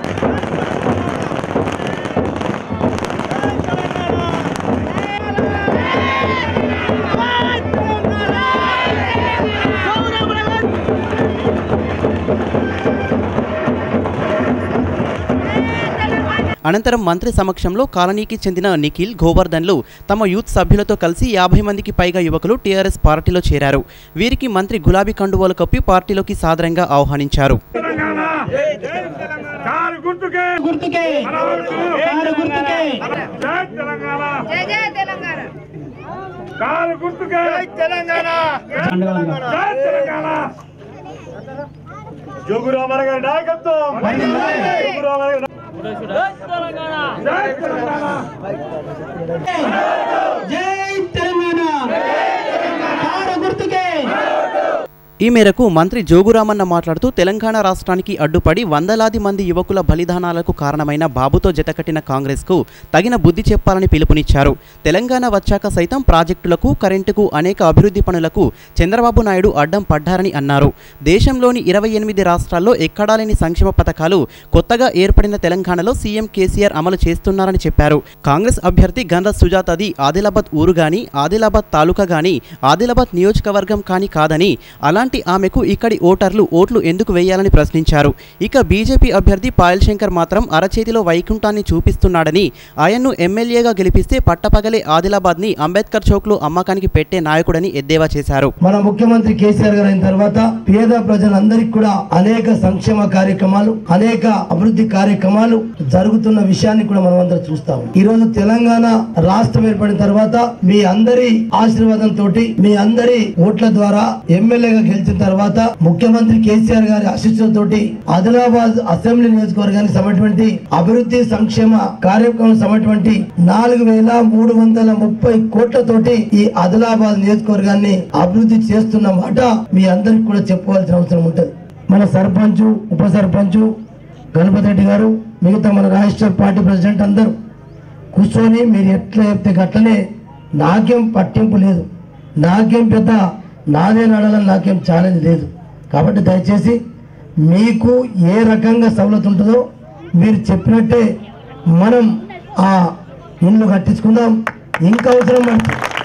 అనంతరం మంత్రి సమక్షంలో కాలనీకి చెందిన నిఖిల్ గోవర్ధన్లు తమ యూత్ సభ్యులతో కలిసి యాభై మందికి పైగా యువకులు టీఆర్ఎస్ పార్టీలో చేరారు వీరికి మంత్రి గులాబీ కండువాలు కప్పి పార్టీలోకి సాదరంగా ఆహ్వానించారు కారు గుర్తుకే గుర్తుకే కారు గుర్తుకే జై తెలంగాణ జై జై తెలంగాణ కారు గుర్తుకే జై తెలంగాణ జై తెలంగాణ జోగురామన్న గారి నాయకత్వం జోగురామన్న గారి జై తెలంగాణ జై తెలంగాణ కారు గుర్తుకే ఈ మేరకు మంత్రి జోగురామన్న మాట్లాడుతూ తెలంగాణ రాష్ట్రానికి అడ్డుపడి వందలాది మంది యువకుల బలిదానాలకు కారణమైన బాబుతో జతకట్టిన కాంగ్రెస్కు తగిన బుద్ధి చెప్పాలని పిలుపునిచ్చారు తెలంగాణ వచ్చాక సైతం ప్రాజెక్టులకు కరెంటుకు అనేక అభివృద్ధి పనులకు చంద్రబాబు నాయుడు అడ్డం పడ్డారని అన్నారు దేశంలోని ఇరవై ఎనిమిది రాష్ట్రాల్లో ఎక్కడా లేని సంక్షేమ పథకాలు కొత్తగా ఏర్పడిన తెలంగాణలో సీఎం కేసీఆర్ అమలు చేస్తున్నారని చెప్పారు కాంగ్రెస్ అభ్యర్థి గంధ సుజాతది ఆదిలాబాద్ ఊరు గాని ఆదిలాబాద్ తాలూకా గాని ఆదిలాబాద్ నియోజకవర్గం కాని కాదని అలాంటి ఆమెకు ఇక్కడి ఓటర్లు ఓట్లు ఎందుకు వేయాలని ప్రశ్నించారు ఇక బీజేపీ అభ్యర్థి పాయల్ శంకర్ మాత్రం అరచేతిలో వైకుంఠాన్ని చూపిస్తున్నాడని ఆయన్ను ఎమ్మెల్యేగా గెలిపిస్తే పట్టపగలే ఆదిలాబాద్ని అంబేద్కర్ చౌక్లో అమ్మకానికి పెట్టే నాయకుడని ఎద్దేవా చేశారు మన ముఖ్యమంత్రి కేసీఆర్ గారు అయిన తర్వాత పేద ప్రజలందరికీ కూడా అనేక సంక్షేమ కార్యక్రమాలు అనేక అభివృద్ధి కార్యక్రమాలు జరుగుతున్న విషయాన్ని కూడా మనం అందరం చూస్తాం ఈ రోజు తెలంగాణ రాష్ట్రం ఏర్పడిన తర్వాత మీ అందరి ఆశీర్వాదంతో మీ అందరి ఓట్ల ద్వారా ఎమ్మెల్యేగా గెలిచిన తర్వాత ముఖ్యమంత్రి కేసీఆర్ గారి ఆశీస్సులతోటి ఆదిలాబాద్ అసెంబ్లీ నియోజకవర్గానికి సమటువంటి అభివృద్ధి సంక్షేమ కార్యక్రమం సమటువంటి నాలుగు వేల మూడు వందల ముప్పై కోట్లతోటి ఈ ఆదిలాబాద్ నియోజకవర్గాన్ని అభివృద్ధి చేస్తున్న మాట మీ అందరికి కూడా చెప్పుకోవాల్సిన అవసరం ఉంటది మన సర్పంచ్ ఉప సర్పంచ్ గణపతి రెడ్డి గారు మిగతా మన రాష్ట్ర పార్టీ ప్రెసిడెంట్ అందరూ కూర్చొని మీరు ఎట్లా చెప్తే గట్లనే నాకేం పట్టింపు లేదు నాకేం పెద్ద నాదే నడాలని నాకేం ఛాలెంజ్ లేదు కాబట్టి దయచేసి మీకు ఏ రకంగా సవలతు ఉంటుందో మీరు చెప్పినట్టే మనం ఆ ఇల్లు కట్టించుకుందాం ఇంకా అవసరం పడుతుంది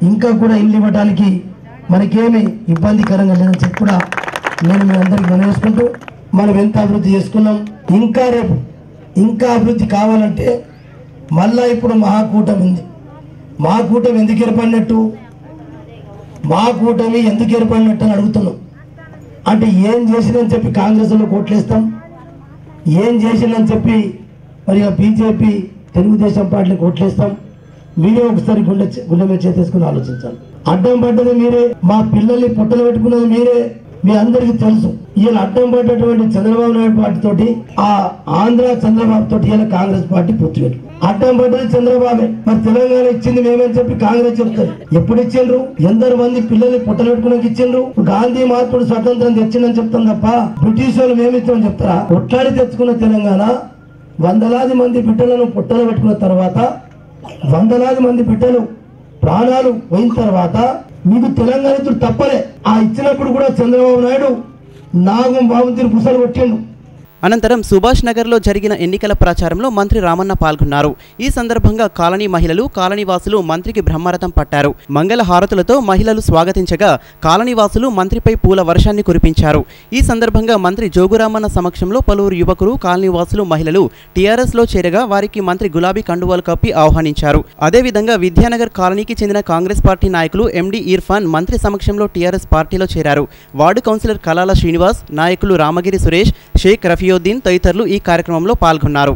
ఇంకా కూడా ఇల్లు ఇవ్వడానికి మనకేమి ఇబ్బందికరంగా లేదని చెప్పి కూడా నేను మీ అందరికి మనవేసుకుంటూ మనం ఎంత అభివృద్ధి చేసుకున్నాం ఇంకా రేపు ఇంకా అభివృద్ధి కావాలంటే మళ్ళా ఇప్పుడు మహాకూటమి ఉంది మహాకూటమి ఎందుకు ఏర్పడినట్టు మా కూటమి ఎందుకు ఏర్పడినట్టు అని అడుగుతున్నాం అంటే ఏం చేసిందని చెప్పి కాంగ్రెస్లో కోట్లేస్తాం ఏం చేసిందని చెప్పి మరి బీజేపీ తెలుగుదేశం పార్టీని కోట్లేస్తాం మీరే ఒకసారి గుండె గుండె మీద చేతేసుకుని ఆలోచించాలి అడ్డం పడ్డది మీరే మా పిల్లల్ని పుట్టలు పెట్టుకున్నది మీరే మీ అందరికీ తెలుసు ఈయన అడ్డం పడ్డటువంటి చంద్రబాబు నాయుడు పార్టీ తోటి ఆ ఆంధ్ర చంద్రబాబు తోటి ఈయన కాంగ్రెస్ పార్టీ పొత్తుపెట్టు అడ్డం పడ్డది చంద్రబాబే మరి తెలంగాణ ఇచ్చింది మేమని చెప్పి కాంగ్రెస్ చెప్తారు ఎప్పుడు ఇచ్చిండ్రు ఎందరు మంది పిల్లల్ని పుట్టలు పెట్టుకున్నాక ఇచ్చిండ్రు గాంధీ మహాత్ముడు స్వతంత్రం తెచ్చిండని చెప్తాం తప్ప బ్రిటిష్ వాళ్ళు మేమిచ్చామని చెప్తారా కొట్లాడి తెచ్చుకున్న తెలంగాణ వందలాది మంది బిడ్డలను పుట్టలు పెట్టుకున్న తర్వాత వందలాది మంది బిడ్డలు ప్రాణాలు పోయిన తర్వాత మీకు తెలంగాణ ఇచ్చుడు తప్పలే ఆ ఇచ్చినప్పుడు కూడా చంద్రబాబు నాయుడు నాగం బాబు తీరు పుసలు కొట్టిండు అనంతరం సుభాష్ నగర్లో జరిగిన ఎన్నికల ప్రచారంలో మంత్రి రామన్న పాల్గొన్నారు ఈ సందర్భంగా కాలనీ మహిళలు కాలనీ వాసులు మంత్రికి బ్రహ్మరథం పట్టారు మంగళ హారతులతో మహిళలు స్వాగతించగా కాలనీ వాసులు మంత్రిపై పూల వర్షాన్ని కురిపించారు ఈ సందర్భంగా మంత్రి జోగురామన్న సమక్షంలో పలువురు యువకులు కాలనీ వాసులు మహిళలు టీఆర్ఎస్ లో చేరగా వారికి మంత్రి గులాబీ కండువాలు కప్పి ఆహ్వానించారు అదేవిధంగా విద్యానగర్ కాలనీకి చెందిన కాంగ్రెస్ పార్టీ నాయకులు ఎండి ఇర్ఫాన్ మంత్రి సమక్షంలో టీఆర్ఎస్ పార్టీలో చేరారు వార్డు కౌన్సిలర్ కలాల శ్రీనివాస్ నాయకులు రామగిరి సురేష్ షేక్ రఫియోద్దీన్ తదితరులు ఈ కార్యక్రమంలో పాల్గొన్నారు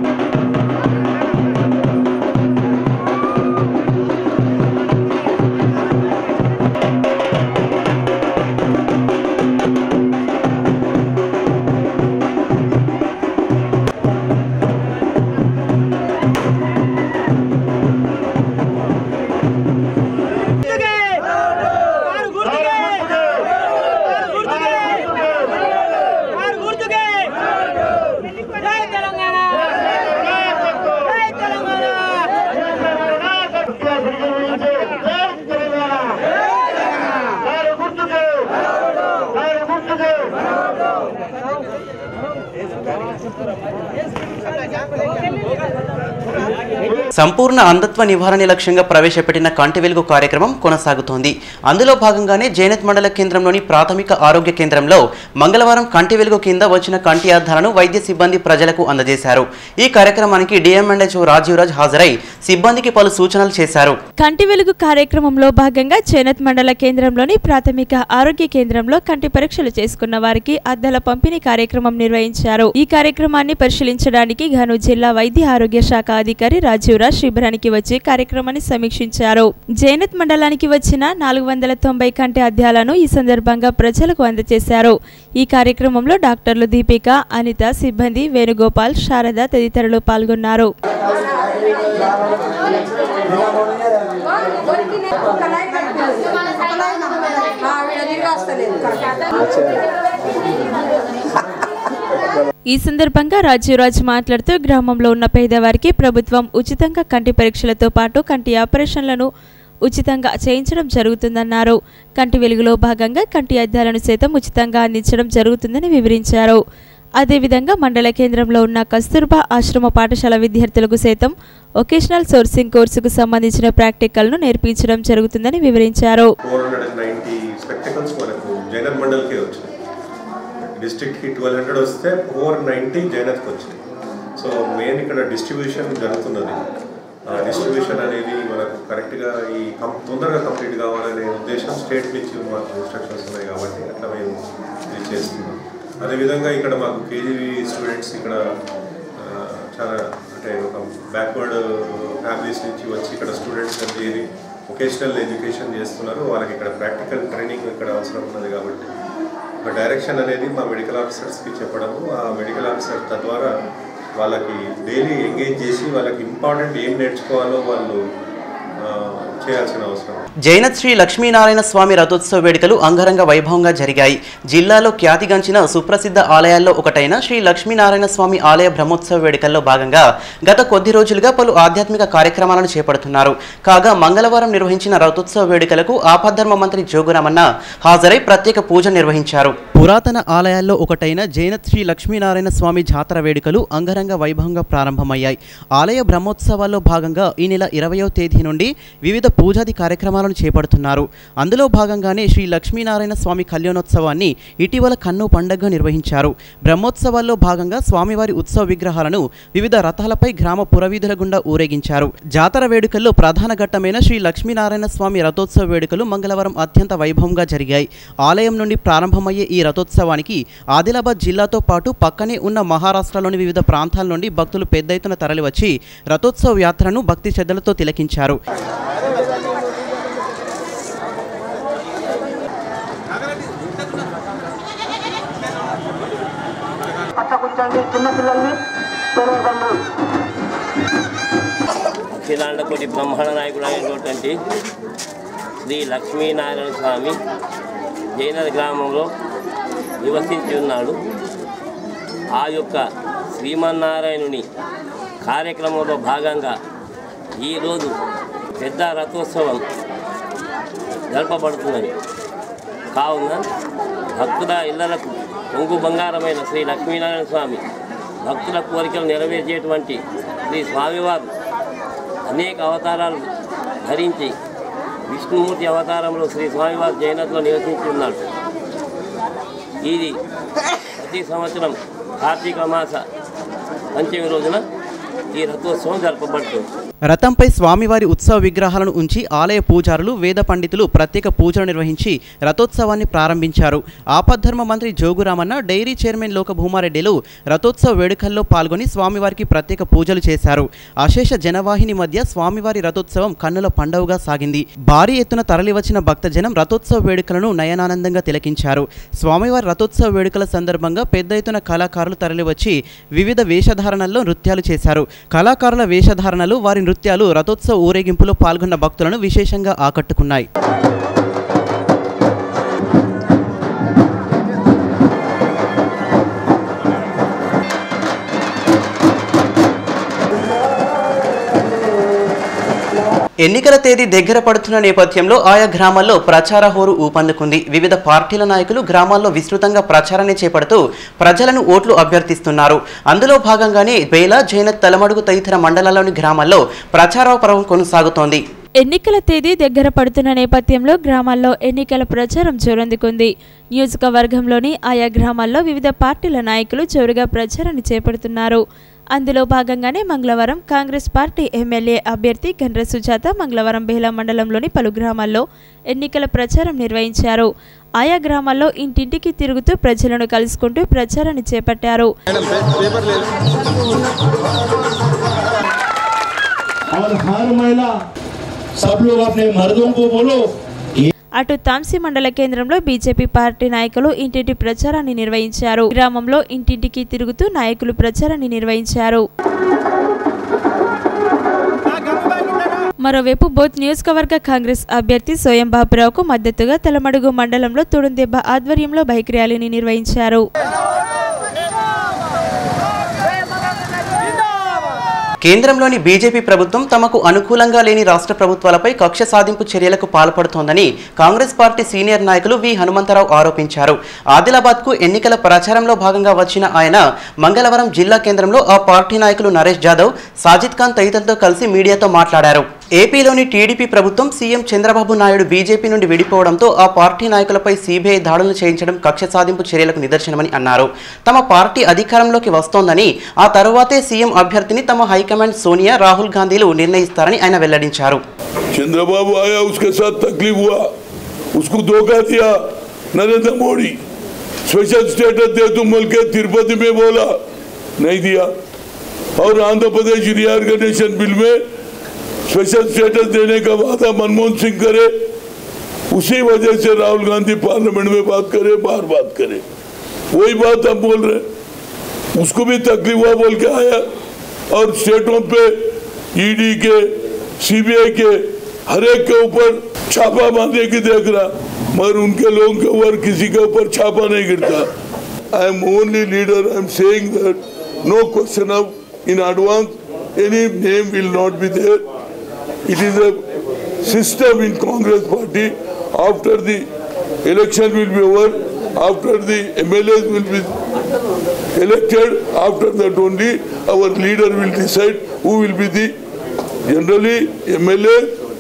సంపూర్ణ అంధత్వ నివారణ లక్ష్యంగా ప్రవేశపెట్టిన కంటి వెలుగు కార్యక్రమం కొనసాగుతోంది అందులో భాగంగానే జైనత్ మండల కేంద్రంలోని ప్రాథమిక ఆరోగ్య కేంద్రంలో మంగళవారం కంటి వెలుగు కింద వచ్చిన కంటి అద్దాలను వైద్య సిబ్బంది ప్రజలకు అందజేశారు ఈ కార్యక్రమానికి డిఎంఎండ్హెచ్ఓ రాజీవ్రాజ్ హాజరై సిబ్బందికి పలు సూచనలు చేశారు కంటి వెలుగు కార్యక్రమంలో భాగంగా చేనత్ మండల కేంద్రంలోని ప్రాథమిక ఆరోగ్య కేంద్రంలో కంటి పరీక్షలు చేసుకున్న వారికి అద్దాల పంపిణీ కార్యక్రమం నిర్వహించారు ఈ కార్యక్రమాన్ని పరిశీలించడానికి గాను జిల్లా వైద్య ఆరోగ్య శాఖ అధికారి రాజీవ్రాజ్ శిబిరానికి వచ్చి కార్యక్రమాన్ని సమీక్షించారు జైనత్ మండలానికి వచ్చిన నాలుగు వందల తొంభై కంటి అద్దాలను ఈ సందర్భంగా ప్రజలకు అందజేశారు ఈ కార్యక్రమంలో డాక్టర్లు దీపిక అనిత సిబ్బంది వేణుగోపాల్ శారద తదితరులు పాల్గొన్నారు ఈ సందర్భంగా రాజ్యరాజ్ మాట్లాడుతూ గ్రామంలో ఉన్న పేదవారికి ప్రభుత్వం ఉచితంగా కంటి పరీక్షలతో పాటు కంటి ఆపరేషన్లను ఉచితంగా చేయించడం జరుగుతుందన్నారు కంటి వెలుగులో భాగంగా కంటి అద్దాలను సైతం ఉచితంగా అందించడం జరుగుతుందని వివరించారు అదేవిధంగా మండల కేంద్రంలో ఉన్న కస్తూర్బా ఆశ్రమ పాఠశాల విద్యార్థులకు సైతం ఒకేషనల్ సోర్సింగ్ కోర్సుకు సంబంధించిన ప్రాక్టికల్ను నేర్పించడం జరుగుతుందని వివరించారు four hundred and ninety spectacles మనకు జైనత్ మండల్కే వచ్చినాయి డిస్ట్రిక్ట్కి ట్వెల్వ్ హండ్రెడ్ వస్తే ఫోర్ నైంటీ జైనత్కి వచ్చినాయి సో మెయిన్ ఇక్కడ డిస్ట్రిబ్యూషన్ జరుగుతున్నది ఆ డిస్ట్రిబ్యూషన్ అనేది మనకు కరెక్ట్గా ఈ కం తొందరగా కంప్లీట్ కావాలనే ఉద్దేశం స్టేట్ నుంచి మాకు ఇన్స్ట్రక్షన్స్ ఉన్నాయి కాబట్టి అట్లా మేము ఇది చేస్తున్నాం అదేవిధంగా ఇక్కడ మాకు కేజీవి స్టూడెంట్స్ ఇక్కడ ఆ, చాలా అంటే ఒక బ్యాక్వర్డ్ ఫ్యామిలీస్ నుంచి వచ్చి ఇక్కడ స్టూడెంట్స్ చేరి వొకేషనల్ ఎడ్యుకేషన్ చేస్తున్నారు వాళ్ళకి ఇక్కడ ప్రాక్టికల్ ట్రైనింగ్ ఇక్కడ అవసరం ఉన్నది కాబట్టి ఒక డైరెక్షన్ అనేది మా మెడికల్ ఆఫీసర్స్కి చెప్పడము ఆ మెడికల్ ఆఫీసర్ తద్వారా వాళ్ళకి డైలీ ఎంగేజ్ చేసి వాళ్ళకి ఇంపార్టెంట్ ఏం నేర్చుకోవాలో వాళ్ళు ఆ, చేయాల్సిన అవసరం జైనత్ శ్రీ లక్ష్మీనారాయణ స్వామి రథోత్సవ వేడుకలు అంగరంగ వైభవంగా జరిగాయి జిల్లాలో ఖ్యాతిగంచిన సుప్రసిద్ధ ఆలయాల్లో ఒకటైన శ్రీ లక్ష్మీనారాయణ స్వామి ఆలయ బ్రహ్మోత్సవ వేడుకల్లో భాగంగా గత కొద్ది రోజులుగా పలు ఆధ్యాత్మిక కార్యక్రమాలను చేపడుతున్నారు కాగా మంగళవారం నిర్వహించిన రథోత్సవ వేడుకలకు ఆపద్ధర్మ మంత్రి జోగురామన్న హాజరై ప్రత్యేక పూజ నిర్వహించారు పురాతన ఆలయాల్లో ఒకటైన జైనత్ శ్రీ లక్ష్మీనారాయణ స్వామి జాతర వేడుకలు అంగరంగ వైభవంగా ప్రారంభమయ్యాయి ఆలయ బ్రహ్మోత్సవాల్లో భాగంగా ఈ నెల ఇరవయో తేదీ నుండి వివిధ పూజాది కార్యక్రమాలను చేపడుతున్నారు అందులో భాగంగానే శ్రీ లక్ష్మీనారాయణ స్వామి కళ్యాణోత్సవాన్ని ఇటీవల కన్ను పండగగా నిర్వహించారు బ్రహ్మోత్సవాల్లో భాగంగా స్వామివారి ఉత్సవ విగ్రహాలను వివిధ రథాలపై గ్రామ పురవీధుల గుండా ఊరేగించారు జాతర వేడుకల్లో ప్రధాన ఘట్టమైన శ్రీ లక్ష్మీనారాయణ స్వామి రథోత్సవ వేడుకలు మంగళవారం అత్యంత వైభవంగా జరిగాయి ఆలయం నుండి ప్రారంభమయ్యే ఈ రథోత్సవానికి ఆదిలాబాద్ జిల్లాతో పాటు పక్కనే ఉన్న మహారాష్ట్రలోని వివిధ ప్రాంతాల నుండి భక్తులు పెద్ద ఎత్తున తరలివచ్చి రథోత్సవ యాత్రను భక్తి శ్రద్ధలతో తిలకించారు అఖిలాండకోటి బ్రహ్మాండ నాయకుడు అయినటువంటి శ్రీ లక్ష్మీనారాయణ స్వామి జైనద గ్రామంలో నివసించి ఉన్నాడు ఆ యొక్క శ్రీమన్నారాయణుని కార్యక్రమంలో భాగంగా ఈరోజు పెద్ద రథోత్సవం జరపబడుతున్నది కావున భక్తుల ఇళ్లకు పొంగు బంగారమైన శ్రీ లక్ష్మీనారాయణ స్వామి భక్తుల కోరికలు నెరవేర్చేటువంటి శ్రీ స్వామివారు అనేక అవతారాలు ధరించి విష్ణుమూర్తి అవతారంలో శ్రీ స్వామివారి జైనత్లో నివసించి ఉన్నాడు ఇది ప్రతి సంవత్సరం కార్తీక మాస పంచమి రోజున ఈ రథోత్సవం జరపబడుతుంది రథంపై స్వామివారి ఉత్సవ విగ్రహాలను ఉంచి ఆలయ పూజారులు వేద పండితులు ప్రత్యేక పూజలు నిర్వహించి రథోత్సవాన్ని ప్రారంభించారు ఆపద్ధర్మ మంత్రి జోగురామన్న డైరీ చైర్మన్ లోక భూమారెడ్డిలు రథోత్సవ వేడుకల్లో పాల్గొని స్వామివారికి ప్రత్యేక పూజలు చేశారు అశేష జనవాహిని మధ్య స్వామివారి రథోత్సవం కన్నుల పండవగా సాగింది భారీ ఎత్తున తరలివచ్చిన భక్తజనం రథోత్సవ వేడుకలను నయనానందంగా తిలకించారు స్వామివారి రథోత్సవ వేడుకల సందర్భంగా పెద్ద ఎత్తున కళాకారులు తరలివచ్చి వివిధ వేషధారణల్లో నృత్యాలు చేశారు కళాకారుల వేషధారణలు వారి నృత్యాలు రథోత్సవ ఊరేగింపులో పాల్గొన్న భక్తులను విశేషంగా ఆకట్టుకున్నాయి ఎన్నికల తేదీ దగ్గర పడుతున్న నేపథ్యంలో ఆయా గ్రామాల్లో ప్రచార హోరు ఊపందుకుంది వివిధ పార్టీల నాయకులు గ్రామాల్లో విస్తృతంగా ప్రచారాన్ని చేపడుతూ ప్రజలను ఓట్లు అభ్యర్థిస్తున్నారు అందులో భాగంగానే బేలా జైనత్ తలమడుగు తదితర మండలాల్లోని గ్రామాల్లో ప్రచార పర్వం కొనసాగుతోంది ఎన్నికల తేదీ దగ్గర పడుతున్న నేపథ్యంలో గ్రామాల్లో ఎన్నికల ప్రచారం జోరందుకుంది నియోజకవర్గంలోని ఆయా గ్రామాల్లో వివిధ పార్టీల నాయకులు జోరుగా ప్రచారాన్ని చేపడుతున్నారు అందులో భాగంగానే మంగళవారం కాంగ్రెస్ పార్టీ ఎమ్మెల్యే అభ్యర్థి గండ్ర సుజాత మంగళవారం బేలా మండలంలోని పలు గ్రామాల్లో ఎన్నికల ప్రచారం నిర్వహించారు ఆయా గ్రామాల్లో ఇంటింటికి తిరుగుతూ ప్రజలను కలుసుకుంటూ ప్రచారాన్ని చేపట్టారు और हर महिला सब लोग अपने मर्दों को बोलो అటు తాంసీ మండల కేంద్రంలో బీజేపీ పార్టీ నాయకులు ఇంటింటి ప్రచారాన్ని నిర్వహించారు గ్రామంలో ఇంటింటికి తిరుగుతూ నాయకులు ప్రచారాన్ని నిర్వహించారు మరోవైపు బోత్ నియోజకవర్గ కాంగ్రెస్ అభ్యర్థి సోయం బాబురావుకు మద్దతుగా తలమడుగు మండలంలో తుడుందెబ్బ ఆధ్వర్యంలో బైక్ ర్యాలీని నిర్వహించారు కేంద్రంలోని బీజేపీ ప్రభుత్వం తమకు అనుకూలంగా లేని రాష్ట్ర ప్రభుత్వాలపై కక్ష సాధింపు చర్యలకు పాల్పడుతోందని కాంగ్రెస్ పార్టీ సీనియర్ నాయకులు వి హనుమంతరావు ఆరోపించారు ఆదిలాబాద్కు ఎన్నికల ప్రచారంలో భాగంగా వచ్చిన ఆయన మంగళవారం జిల్లా కేంద్రంలో ఆ పార్టీ నాయకులు నరేష్ జాదవ్ సాజిద్ ఖాన్ తదితరులతో కలిసి మీడియాతో మాట్లాడారు ఏపీలోని టీడీపీ ప్రభుత్వం సీఎం చంద్రబాబు నాయుడు బీజేపీ నుండి విడిపోవడంతో ఆ పార్టీ నాయకులపై సీబీఐ దాడులు చేయించడం కక్ష సాధింపు చర్యలకు నిదర్శనమని అన్నారు తమ పార్టీ అధికారంలోకి వస్తోందని ఆ తరువాతే సీఎం అభ్యర్థిని తమ హైకమాండ్ సోనియా రాహుల్ గాంధీలు నిర్ణయిస్తారని ఆయన వెల్లడించారు चंद्रबाबू आया उसके साथ तकलीफ हुआ उसको धोखा दिया नरेंद्र मोदी स्पेशल स्टेटस दे तुम बोल के तिरुपति में बोला नहीं दिया और आंध्र प्रदेश रिऑर्गेनाइजेशन बिल में स्पेशल स्टेटस देने का वादा मनमोहन सिंह करे उसी वजह से राहुल गांधी पार्लियामेंट में बात करे बाहर बात करे वही बात हम बोल रहे हैं। उसको भी तकलीफ हुआ बोल के आया और स्टेटों पे ईडी के सीबीआई के हर एक के ऊपर छापा मारने की देख रहा मगर उनके लोगों के ऊपर किसी के ऊपर छापा नहीं गिरता I am only leader I am saying that no question of in advance any name will not be there it is a system in Congress party after the election will be over after the MLAs will be elected after that only our leader will decide who will be the generally MLA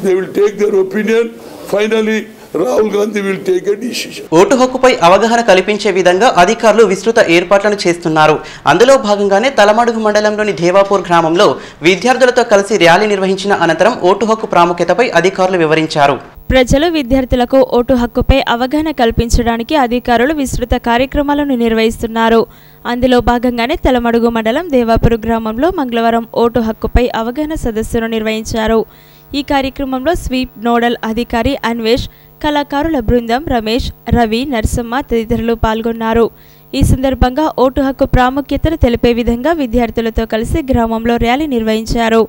they will take their opinion. Finally, Rahul Gandhi will take a decision. Vote హక్కుపై అవగాహన కల్పించే విధంగా అధికారులు విస్తృత ఏర్పాట్లను చేస్తున్నారు అందులో భాగంగానే తలమడుగు మండలంలోని దేవాపూర్ గ్రామంలో విద్యార్థులతో కలిసి ర్యాలీ నిర్వహించిన అనంతరం ఓటు హక్కు ప్రాముఖ్యతపై అధికారులు వివరించారు ప్రజలు విద్యార్థులకు ఓటు హక్కుపై అవగాహన కల్పించడానికి అధికారులు విస్తృత కార్యక్రమాలను నిర్వహిస్తున్నారు అందులో భాగంగానే తలమడుగు మండలం దేవాపురు గ్రామంలో మంగళవారం ఓటు హక్కుపై అవగాహన సదస్సును నిర్వహించారు ఈ కార్యక్రమంలో స్వీప్ నోడల్ అధికారి అన్వేష్ కళాకారుల బృందం రమేష్ రవి నరసమ్మ తదితరులు పాల్గొన్నారు ఈ సందర్భంగా ఓటు హక్కు ప్రాముఖ్యతను తెలిపే విధంగా విద్యార్థులతో కలిసి గ్రామంలో ర్యాలీ నిర్వహించారు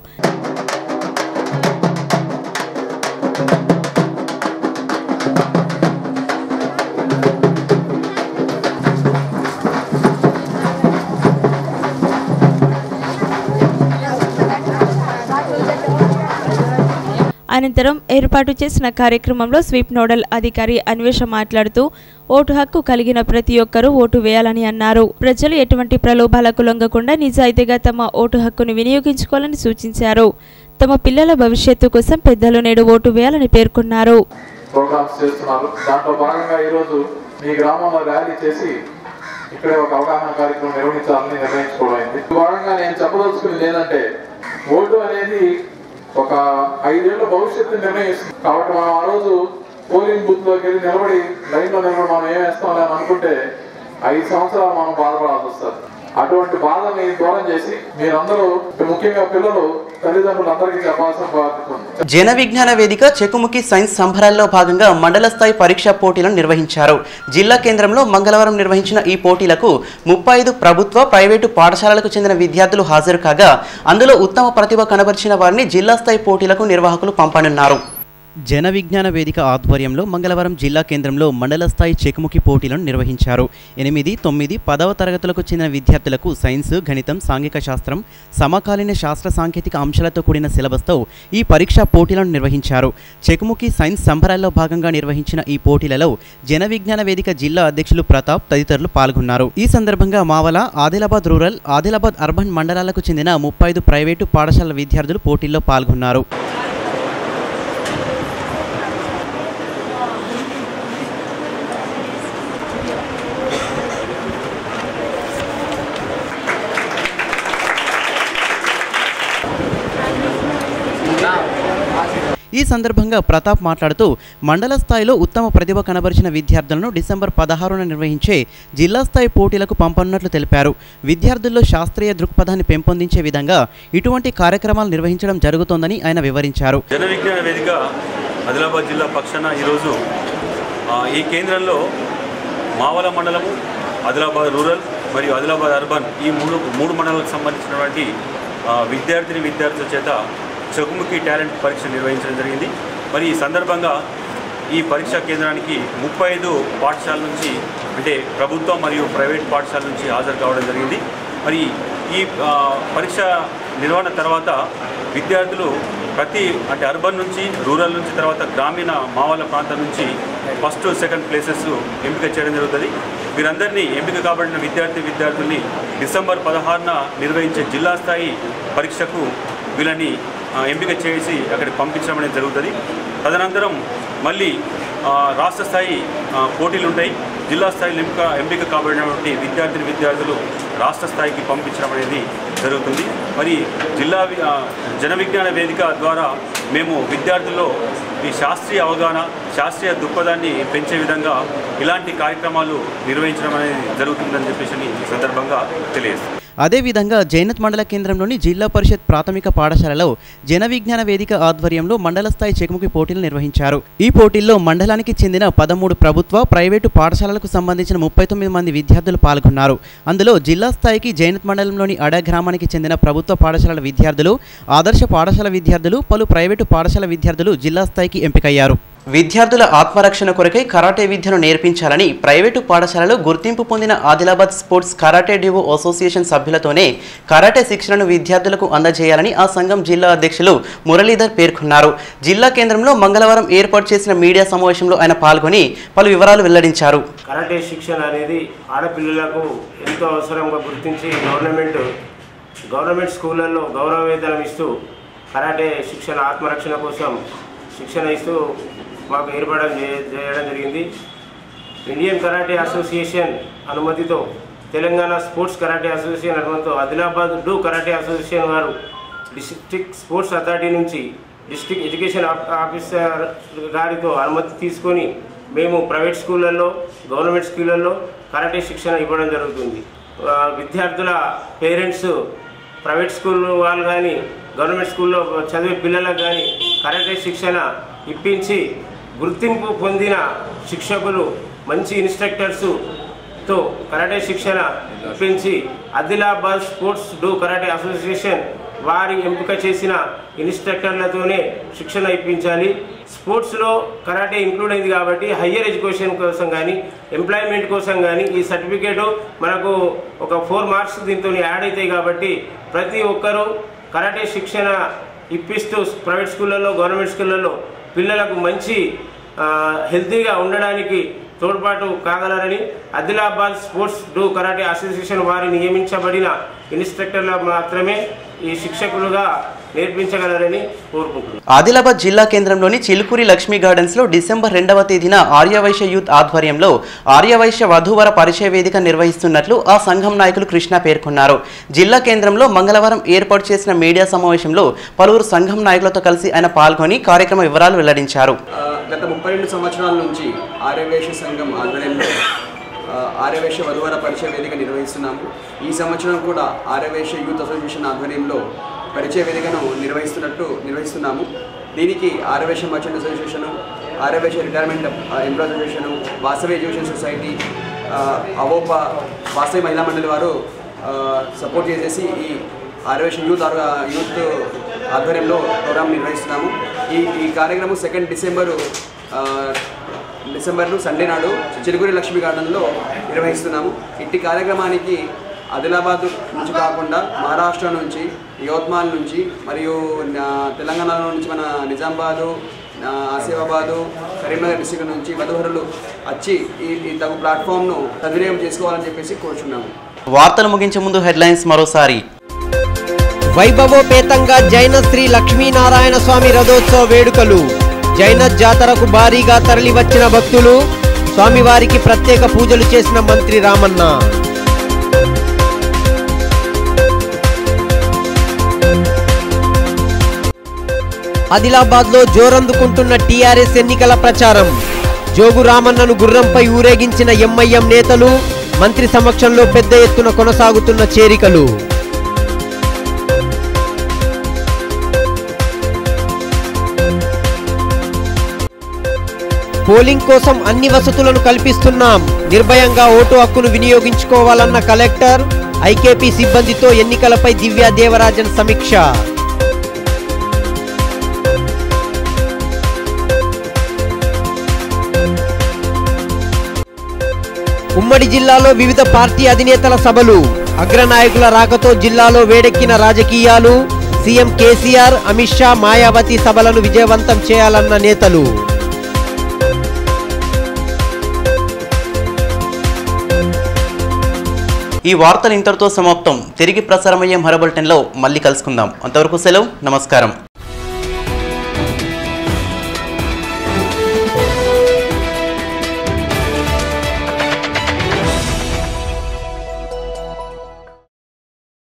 అనంతరం ఏర్పాటు చేసిన కార్యక్రమంలో స్వీప్ నోడల్ అధికారి అన్వేష మాట్లాడుతూ ఓటు హక్కు కలిగిన ప్రతి ఒక్కరూ ఓటు వేయాలని అన్నారు ప్రజలు ఎటువంటి ప్రలోభాలకు లొంగకుండా నిజాయితీగా తమ ఓటు హక్కును వినియోగించుకోవాలని సూచించారు తమ పిల్లల భవిష్యత్తు కోసం పెద్దలు నేడు ఓటు వేయాలని పేర్కొన్నారు ప్రోగ్రామ్స్ చేస్తున్నారు దాంట్లో భాగంగా ఈరోజు మీ గ్రామంలో ర్యాలీ చేసి ఇక్కడే ఒక అవగాహన కార్యక్రమం నిర్వహించాలని నిర్ణయించుకోవడం అయింది ఈ భాగంగా నేను చెప్పదలుచుకున్నది ఏంటంటే ఓటు అనేది ఒక ఐదేళ్ల భవిష్యత్తు నిర్ణయిస్తుంది కాబట్టి మనం ఆ రోజు పోలింగ్ బూత్ లోకి వెళ్ళి నిలబడి లైన్ లో నిలబడి మనం ఏం వేస్తాం అని అనుకుంటే ఐదు సంవత్సరాలు మనం బాధపడాల్సి వస్తుంది అటువంటి బాధని దూరం చేసి మీరందరూ ముఖ్యంగా పిల్లలు తల్లిదండ్రులందరికీ చెప్పాల్సిన బాధ్యత ఉంది జన విజ్ఞాన వేదిక చెకుముకి సైన్స్ సంబరాల్లో భాగంగా మండల స్థాయి పరీక్షా పోటీలను నిర్వహించారు జిల్లా కేంద్రంలో మంగళవారం నిర్వహించిన ఈ పోటీలకు ముప్పై ఐదు ప్రభుత్వ ప్రైవేటు పాఠశాలలకు చెందిన విద్యార్థులు హాజరు కాగా అందులో ఉత్తమ ప్రతిభ కనబరిచిన వారిని జిల్లా స్థాయి పోటీలకు నిర్వాహకులు పంపనున్నారు జన విజ్ఞాన వేదిక ఆధ్వర్యంలో మంగళవారం జిల్లా కేంద్రంలో మండల స్థాయి చెకుముకి పోటీలను నిర్వహించారు ఎనిమిది తొమ్మిది పదవ తరగతులకు చెందిన విద్యార్థులకు సైన్స్ గణితం సాంఘిక శాస్త్రం సమకాలీన శాస్త్ర సాంకేతిక అంశాలతో కూడిన సిలబస్తో ఈ పరీక్షా పోటీలను నిర్వహించారు చెకుముకి సైన్స్ సంబరాల్లో భాగంగా నిర్వహించిన ఈ పోటీలలో జన విజ్ఞాన వేదిక జిల్లా అధ్యక్షులు ప్రతాప్ తదితరులు పాల్గొన్నారు ఈ సందర్భంగా మావల ఆదిలాబాద్ రూరల్ ఆదిలాబాద్ అర్బన్ మండలాలకు చెందిన ముప్పై ఐదు ప్రైవేటు పాఠశాల విద్యార్థులు పోటీల్లో పాల్గొన్నారు ఈ సందర్భంగా ప్రతాప్ మాట్లాడుతూ మండల స్థాయిలో ఉత్తమ ప్రతిభ కనబరిచిన విద్యార్థులను డిసెంబర్ పదహారున నిర్వహించే జిల్లా స్థాయి పోటీలకు పంపనున్నట్లు తెలిపారు విద్యార్థుల్లో శాస్త్రీయ దృక్పథాన్ని పెంపొందించే విధంగా ఇటువంటి కార్యక్రమాలు నిర్వహించడం జరుగుతోందని ఆయన వివరించారు జన విజ్ఞాన వేదిక ఆదిలాబాద్ జిల్లా పక్షాన ఈరోజు ఆ, ఈ కేంద్రంలో మావల మండలము ఆదిలాబాద్ రూరల్ మరియు ఆదిలాబాద్ అర్బన్ ఈ మూడు మూడు మండలాలకు సంబంధించినటువంటి ఆ, విద్యార్థిని విద్యార్థుల చేత చకుముకి టాలెంట్ పరీక్ష నిర్వహించడం జరిగింది మరి ఈ సందర్భంగా ఈ పరీక్షా కేంద్రానికి ముప్పై ఐదు పాఠశాల నుంచి అంటే ప్రభుత్వం మరియు ప్రైవేట్ పాఠశాల నుంచి హాజరు కావడం జరిగింది మరి ఈ ఆ, పరీక్ష నిర్వహణ తర్వాత విద్యార్థులు ప్రతి అంటే అర్బన్ నుంచి రూరల్ నుంచి తర్వాత గ్రామీణ మావల ప్రాంతం నుంచి ఫస్ట్ సెకండ్ ప్లేసెస్ ఎంపిక చేయడం జరుగుతుంది వీరందరినీ ఎంపిక కాబడిన విద్యార్థి విద్యార్థుల్ని డిసెంబర్ పదహారున నిర్వహించే జిల్లా స్థాయి పరీక్షకు వీళ్ళని ఆ, ఎంపిక చేసి అక్కడికి పంపించడం అనేది జరుగుతుంది తదనంతరం మళ్ళీ ఆ, రాష్ట్ర స్థాయి ఆ, పోటీలు ఉంటాయి జిల్లా స్థాయిలో ఎంపిక ఎంపిక కాబడినటువంటి విద్యార్థిని విద్యార్థులు రాష్ట్ర స్థాయికి పంపించడం అనేది జరుగుతుంది మరి జిల్లా వి- ఆ, జన విజ్ఞాన వేదిక ద్వారా మేము విద్యార్థుల్లో ఈ శాస్త్రీయ అవగాహన శాస్త్రీయ దృక్పథాన్ని పెంచే విధంగా ఇలాంటి కార్యక్రమాలు నిర్వహించడం అనేది జరుగుతుందని చెప్పేసి ఈ సందర్భంగా తెలియజేస్తాం అదేవిధంగా జైనత్ మండల కేంద్రంలోని జిల్లా పరిషత్ ప్రాథమిక పాఠశాలలో జన విజ్ఞాన వేదిక ఆధ్వర్యంలో మండల స్థాయి చెకుముకి పోటీలు నిర్వహించారు ఈ పోటీల్లో మండలానికి చెందిన పదమూడు ప్రభుత్వ ప్రైవేటు పాఠశాలలకు సంబంధించిన ముప్పై తొమ్మిది మంది విద్యార్థులు పాల్గొన్నారు అందులో జిల్లా స్థాయికి జైనత్ మండలంలోని అడ గ్రామానికి చెందిన ప్రభుత్వ పాఠశాలల విద్యార్థులు ఆదర్శ పాఠశాల విద్యార్థులు పలు ప్రైవేటు పాఠశాల విద్యార్థులు జిల్లా స్థాయికి ఎంపికయ్యారు విద్యార్థుల ఆత్మరక్షణ కొరకై కరాటే విద్యను నేర్పించాలని ప్రైవేటు పాఠశాలలో గుర్తింపు పొందిన ఆదిలాబాద్ స్పోర్ట్స్ కరాటే డివో అసోసియేషన్ సభ్యులతోనే కరాటే శిక్షణను విద్యార్థులకు అందజేయాలని ఆ సంఘం జిల్లా అధ్యక్షులు మురళీధర్ పేర్కొన్నారు జిల్లా కేంద్రంలో మంగళవారం ఏర్పాటు చేసిన మీడియా సమావేశంలో ఆయన పాల్గొని పలు వివరాలు వెల్లడించారు కరాటే శిక్షణ అనేది ఆడపిల్లలకు ఎంతో అవసరంగా గుర్తించి గవర్నమెంట్ గవర్నమెంట్ స్కూళ్ళల్లో గౌరవ వేతనం ఇస్తూ కరాటే శిక్షణ ఆత్మరక్షణ కోసం శిక్షణ ఇస్తూ మాకు ఏర్పడడం చే- చేయడం జరిగింది ఇండియన్ కరాటే అసోసియేషన్ అనుమతితో తెలంగాణ స్పోర్ట్స్ కరాటే అసోసియేషన్ అనుమతితో ఆదిలాబాద్ డూ కరాటే అసోసియేషన్ వారు డిస్ట్రిక్ట్ స్పోర్ట్స్ అథారిటీ నుంచి డిస్ట్రిక్ట్ ఎడ్యుకేషన్ ఆఫ్- ఆఫీసర్ గారితో అనుమతి తీసుకొని మేము ప్రైవేట్ స్కూళ్ళల్లో గవర్నమెంట్ స్కూళ్ళల్లో కరాటే శిక్షణ ఇవ్వడం జరుగుతుంది ఆ, విద్యార్థుల పేరెంట్స్ ప్రైవేట్ స్కూల్ వాళ్ళు కానీ గవర్నమెంట్ స్కూల్లో చదివే పిల్లలకు కానీ కరాటే శిక్షణ ఇప్పించి గుర్తింపు పొందిన శిక్షకులు మంచి ఇన్స్ట్రక్టర్స్ తో కరాటే శిక్షణ ఇప్పించి Adilabad sports do karate association వారి ఎంపిక చేసిన ఇన్స్ట్రక్టర్లతోనే శిక్షణ ఇప్పించాలి స్పోర్ట్స్లో కరాటే ఇంక్లూడ్ అయింది కాబట్టి హయ్యర్ ఎడ్యుకేషన్ కోసం కానీ ఎంప్లాయ్మెంట్ కోసం కానీ ఈ సర్టిఫికేట్ మనకు ఒక ఫోర్ మార్క్స్ దీంతో యాడ్ అవుతాయి కాబట్టి ప్రతి ఒక్కరూ కరాటే శిక్షణ ఇప్పిస్తూ ప్రైవేట్ స్కూళ్ళల్లో గవర్నమెంట్ స్కూళ్ళల్లో పిల్లలకు మంచి ఆ, హెల్తీగా ఉండడానికి తోడ్పాటు కాగలరని Adilabad sports do karate association వారి నియమించబడిన ఇన్స్ట్రక్టర్లు మాత్రమే ఈ శిక్షకులుగా నేర్పించగలరని కోరుకుంటున్నాను ఆదిలాబాద్ జిల్లా కేంద్రంలోని చిలుకూరి లక్ష్మీ గార్డెన్స్ లో డిసెంబర్ రెండవ తేదీన ఆర్యవైశ్య యూత్ ఆధ్వర్యంలో ఆర్యవైశ్య వధూవర పరిచయ వేదిక నిర్వహిస్తున్నట్లు ఆ సంఘం నాయకులు కృష్ణ పేర్కొన్నారు జిల్లా కేంద్రంలో మంగళవారం ఏర్పాటు చేసిన మీడియా సమావేశంలో పలువురు సంఘం నాయకులతో కలిసి ఆయన పాల్గొని కార్యక్రమ వివరాలు వెల్లడించారు ఆ, గత ముప్పై రెండు సంవత్సరాల నుంచి ఆర్యవేశ సంఘం ఆధ్వర్యంలో ఆ, ఆర్యవేశ వధువర పరిచయ వేదిక నిర్వహిస్తున్నాము ఈ సంవత్సరం కూడా ఆర్యవేశ యూత్ అసోసియేషన్ ఆధ్వర్యంలో పరిచయ వేదికను నిర్వహిస్తున్నట్టు నిర్వహిస్తున్నాము దీనికి Aryavysya merchant association Aryavysya retirement employ association Vasavi education society ఆ, అవోపా వాసవి మహిళా మండలి వారు ఆ, సపోర్ట్ చేసేసి ఈ ఆర్యవేశ యూత్ ఆర్- యూత్ ఆధ్వర్యంలో ప్రోగ్రామ్ నిర్వహిస్తున్నాము ఈ ఈ కార్యక్రమం సెకండ్ డిసెంబరు ఆ, డిసెంబర్ను సండే నాడు చిలుగురి లక్ష్మీ గార్డెన్లో నిర్వహిస్తున్నాము ఇట్టి కార్యక్రమానికి ఆదిలాబాద్ నుంచి కాకుండా మహారాష్ట్ర నుంచి యవత్మాల్ నుంచి మరియు ఆ, తెలంగాణలో నుంచి మన నిజామాబాదు ఆ, ఆసిఫాబాదు కరీంనగర్ డిస్టిక్ నుంచి వధువరులు వచ్చి ఈ ఈ తగు ప్లాట్ఫామ్ను సద్వినియోగం చేసుకోవాలని చెప్పేసి కోరుచున్నాము వార్తలు ముగించే ముందు హెడ్లైన్స్ మరోసారి వైభవోపేతంగా జైన శ్రీ లక్ష్మీనారాయణ స్వామి రథోత్సవ వేడుకలు జైన జాతరకు భారీగా తరలివచ్చిన భక్తులు స్వామివారికి ప్రత్యేక పూజలు చేసిన మంత్రి రామన్న ఆదిలాబాద్ లో జోరందుకుంటున్న టీఆర్ఎస్ ఎన్నికల ప్రచారం జోగు రామన్నను గుర్రంపై ఊరేగించిన ఎంఐఎం నేతలు మంత్రి సమక్షంలో పెద్ద ఎత్తున కొనసాగుతున్న చేరికలు పోలింగ్ కోసం అన్ని వసతులను కల్పిస్తున్నాం నిర్భయంగా ఓటు హక్కును వినియోగించుకోవాలన్న కలెక్టర్ ఐకేపీ సిబ్బందితో ఎన్నికలపై దివ్యా దేవరాజన్ సమీక్ష ఉమ్మడి జిల్లాలో వివిధ పార్టీ అధినేతల సభలు అగ్రనాయకుల రాకతో జిల్లాలో వేడెక్కిన రాజకీయాలు సీఎం కేసీఆర్ అమిత్ షా మాయావతి సభలను విజయవంతం చేయాలన్న నేతలు ఈ వార్తలు ఇంతటితో సమాప్తం తిరిగి ప్రసారమయ్యే మరో బులెటిన్లో మళ్ళీ కలుసుకుందాం అంతవరకు సెలవు నమస్కారం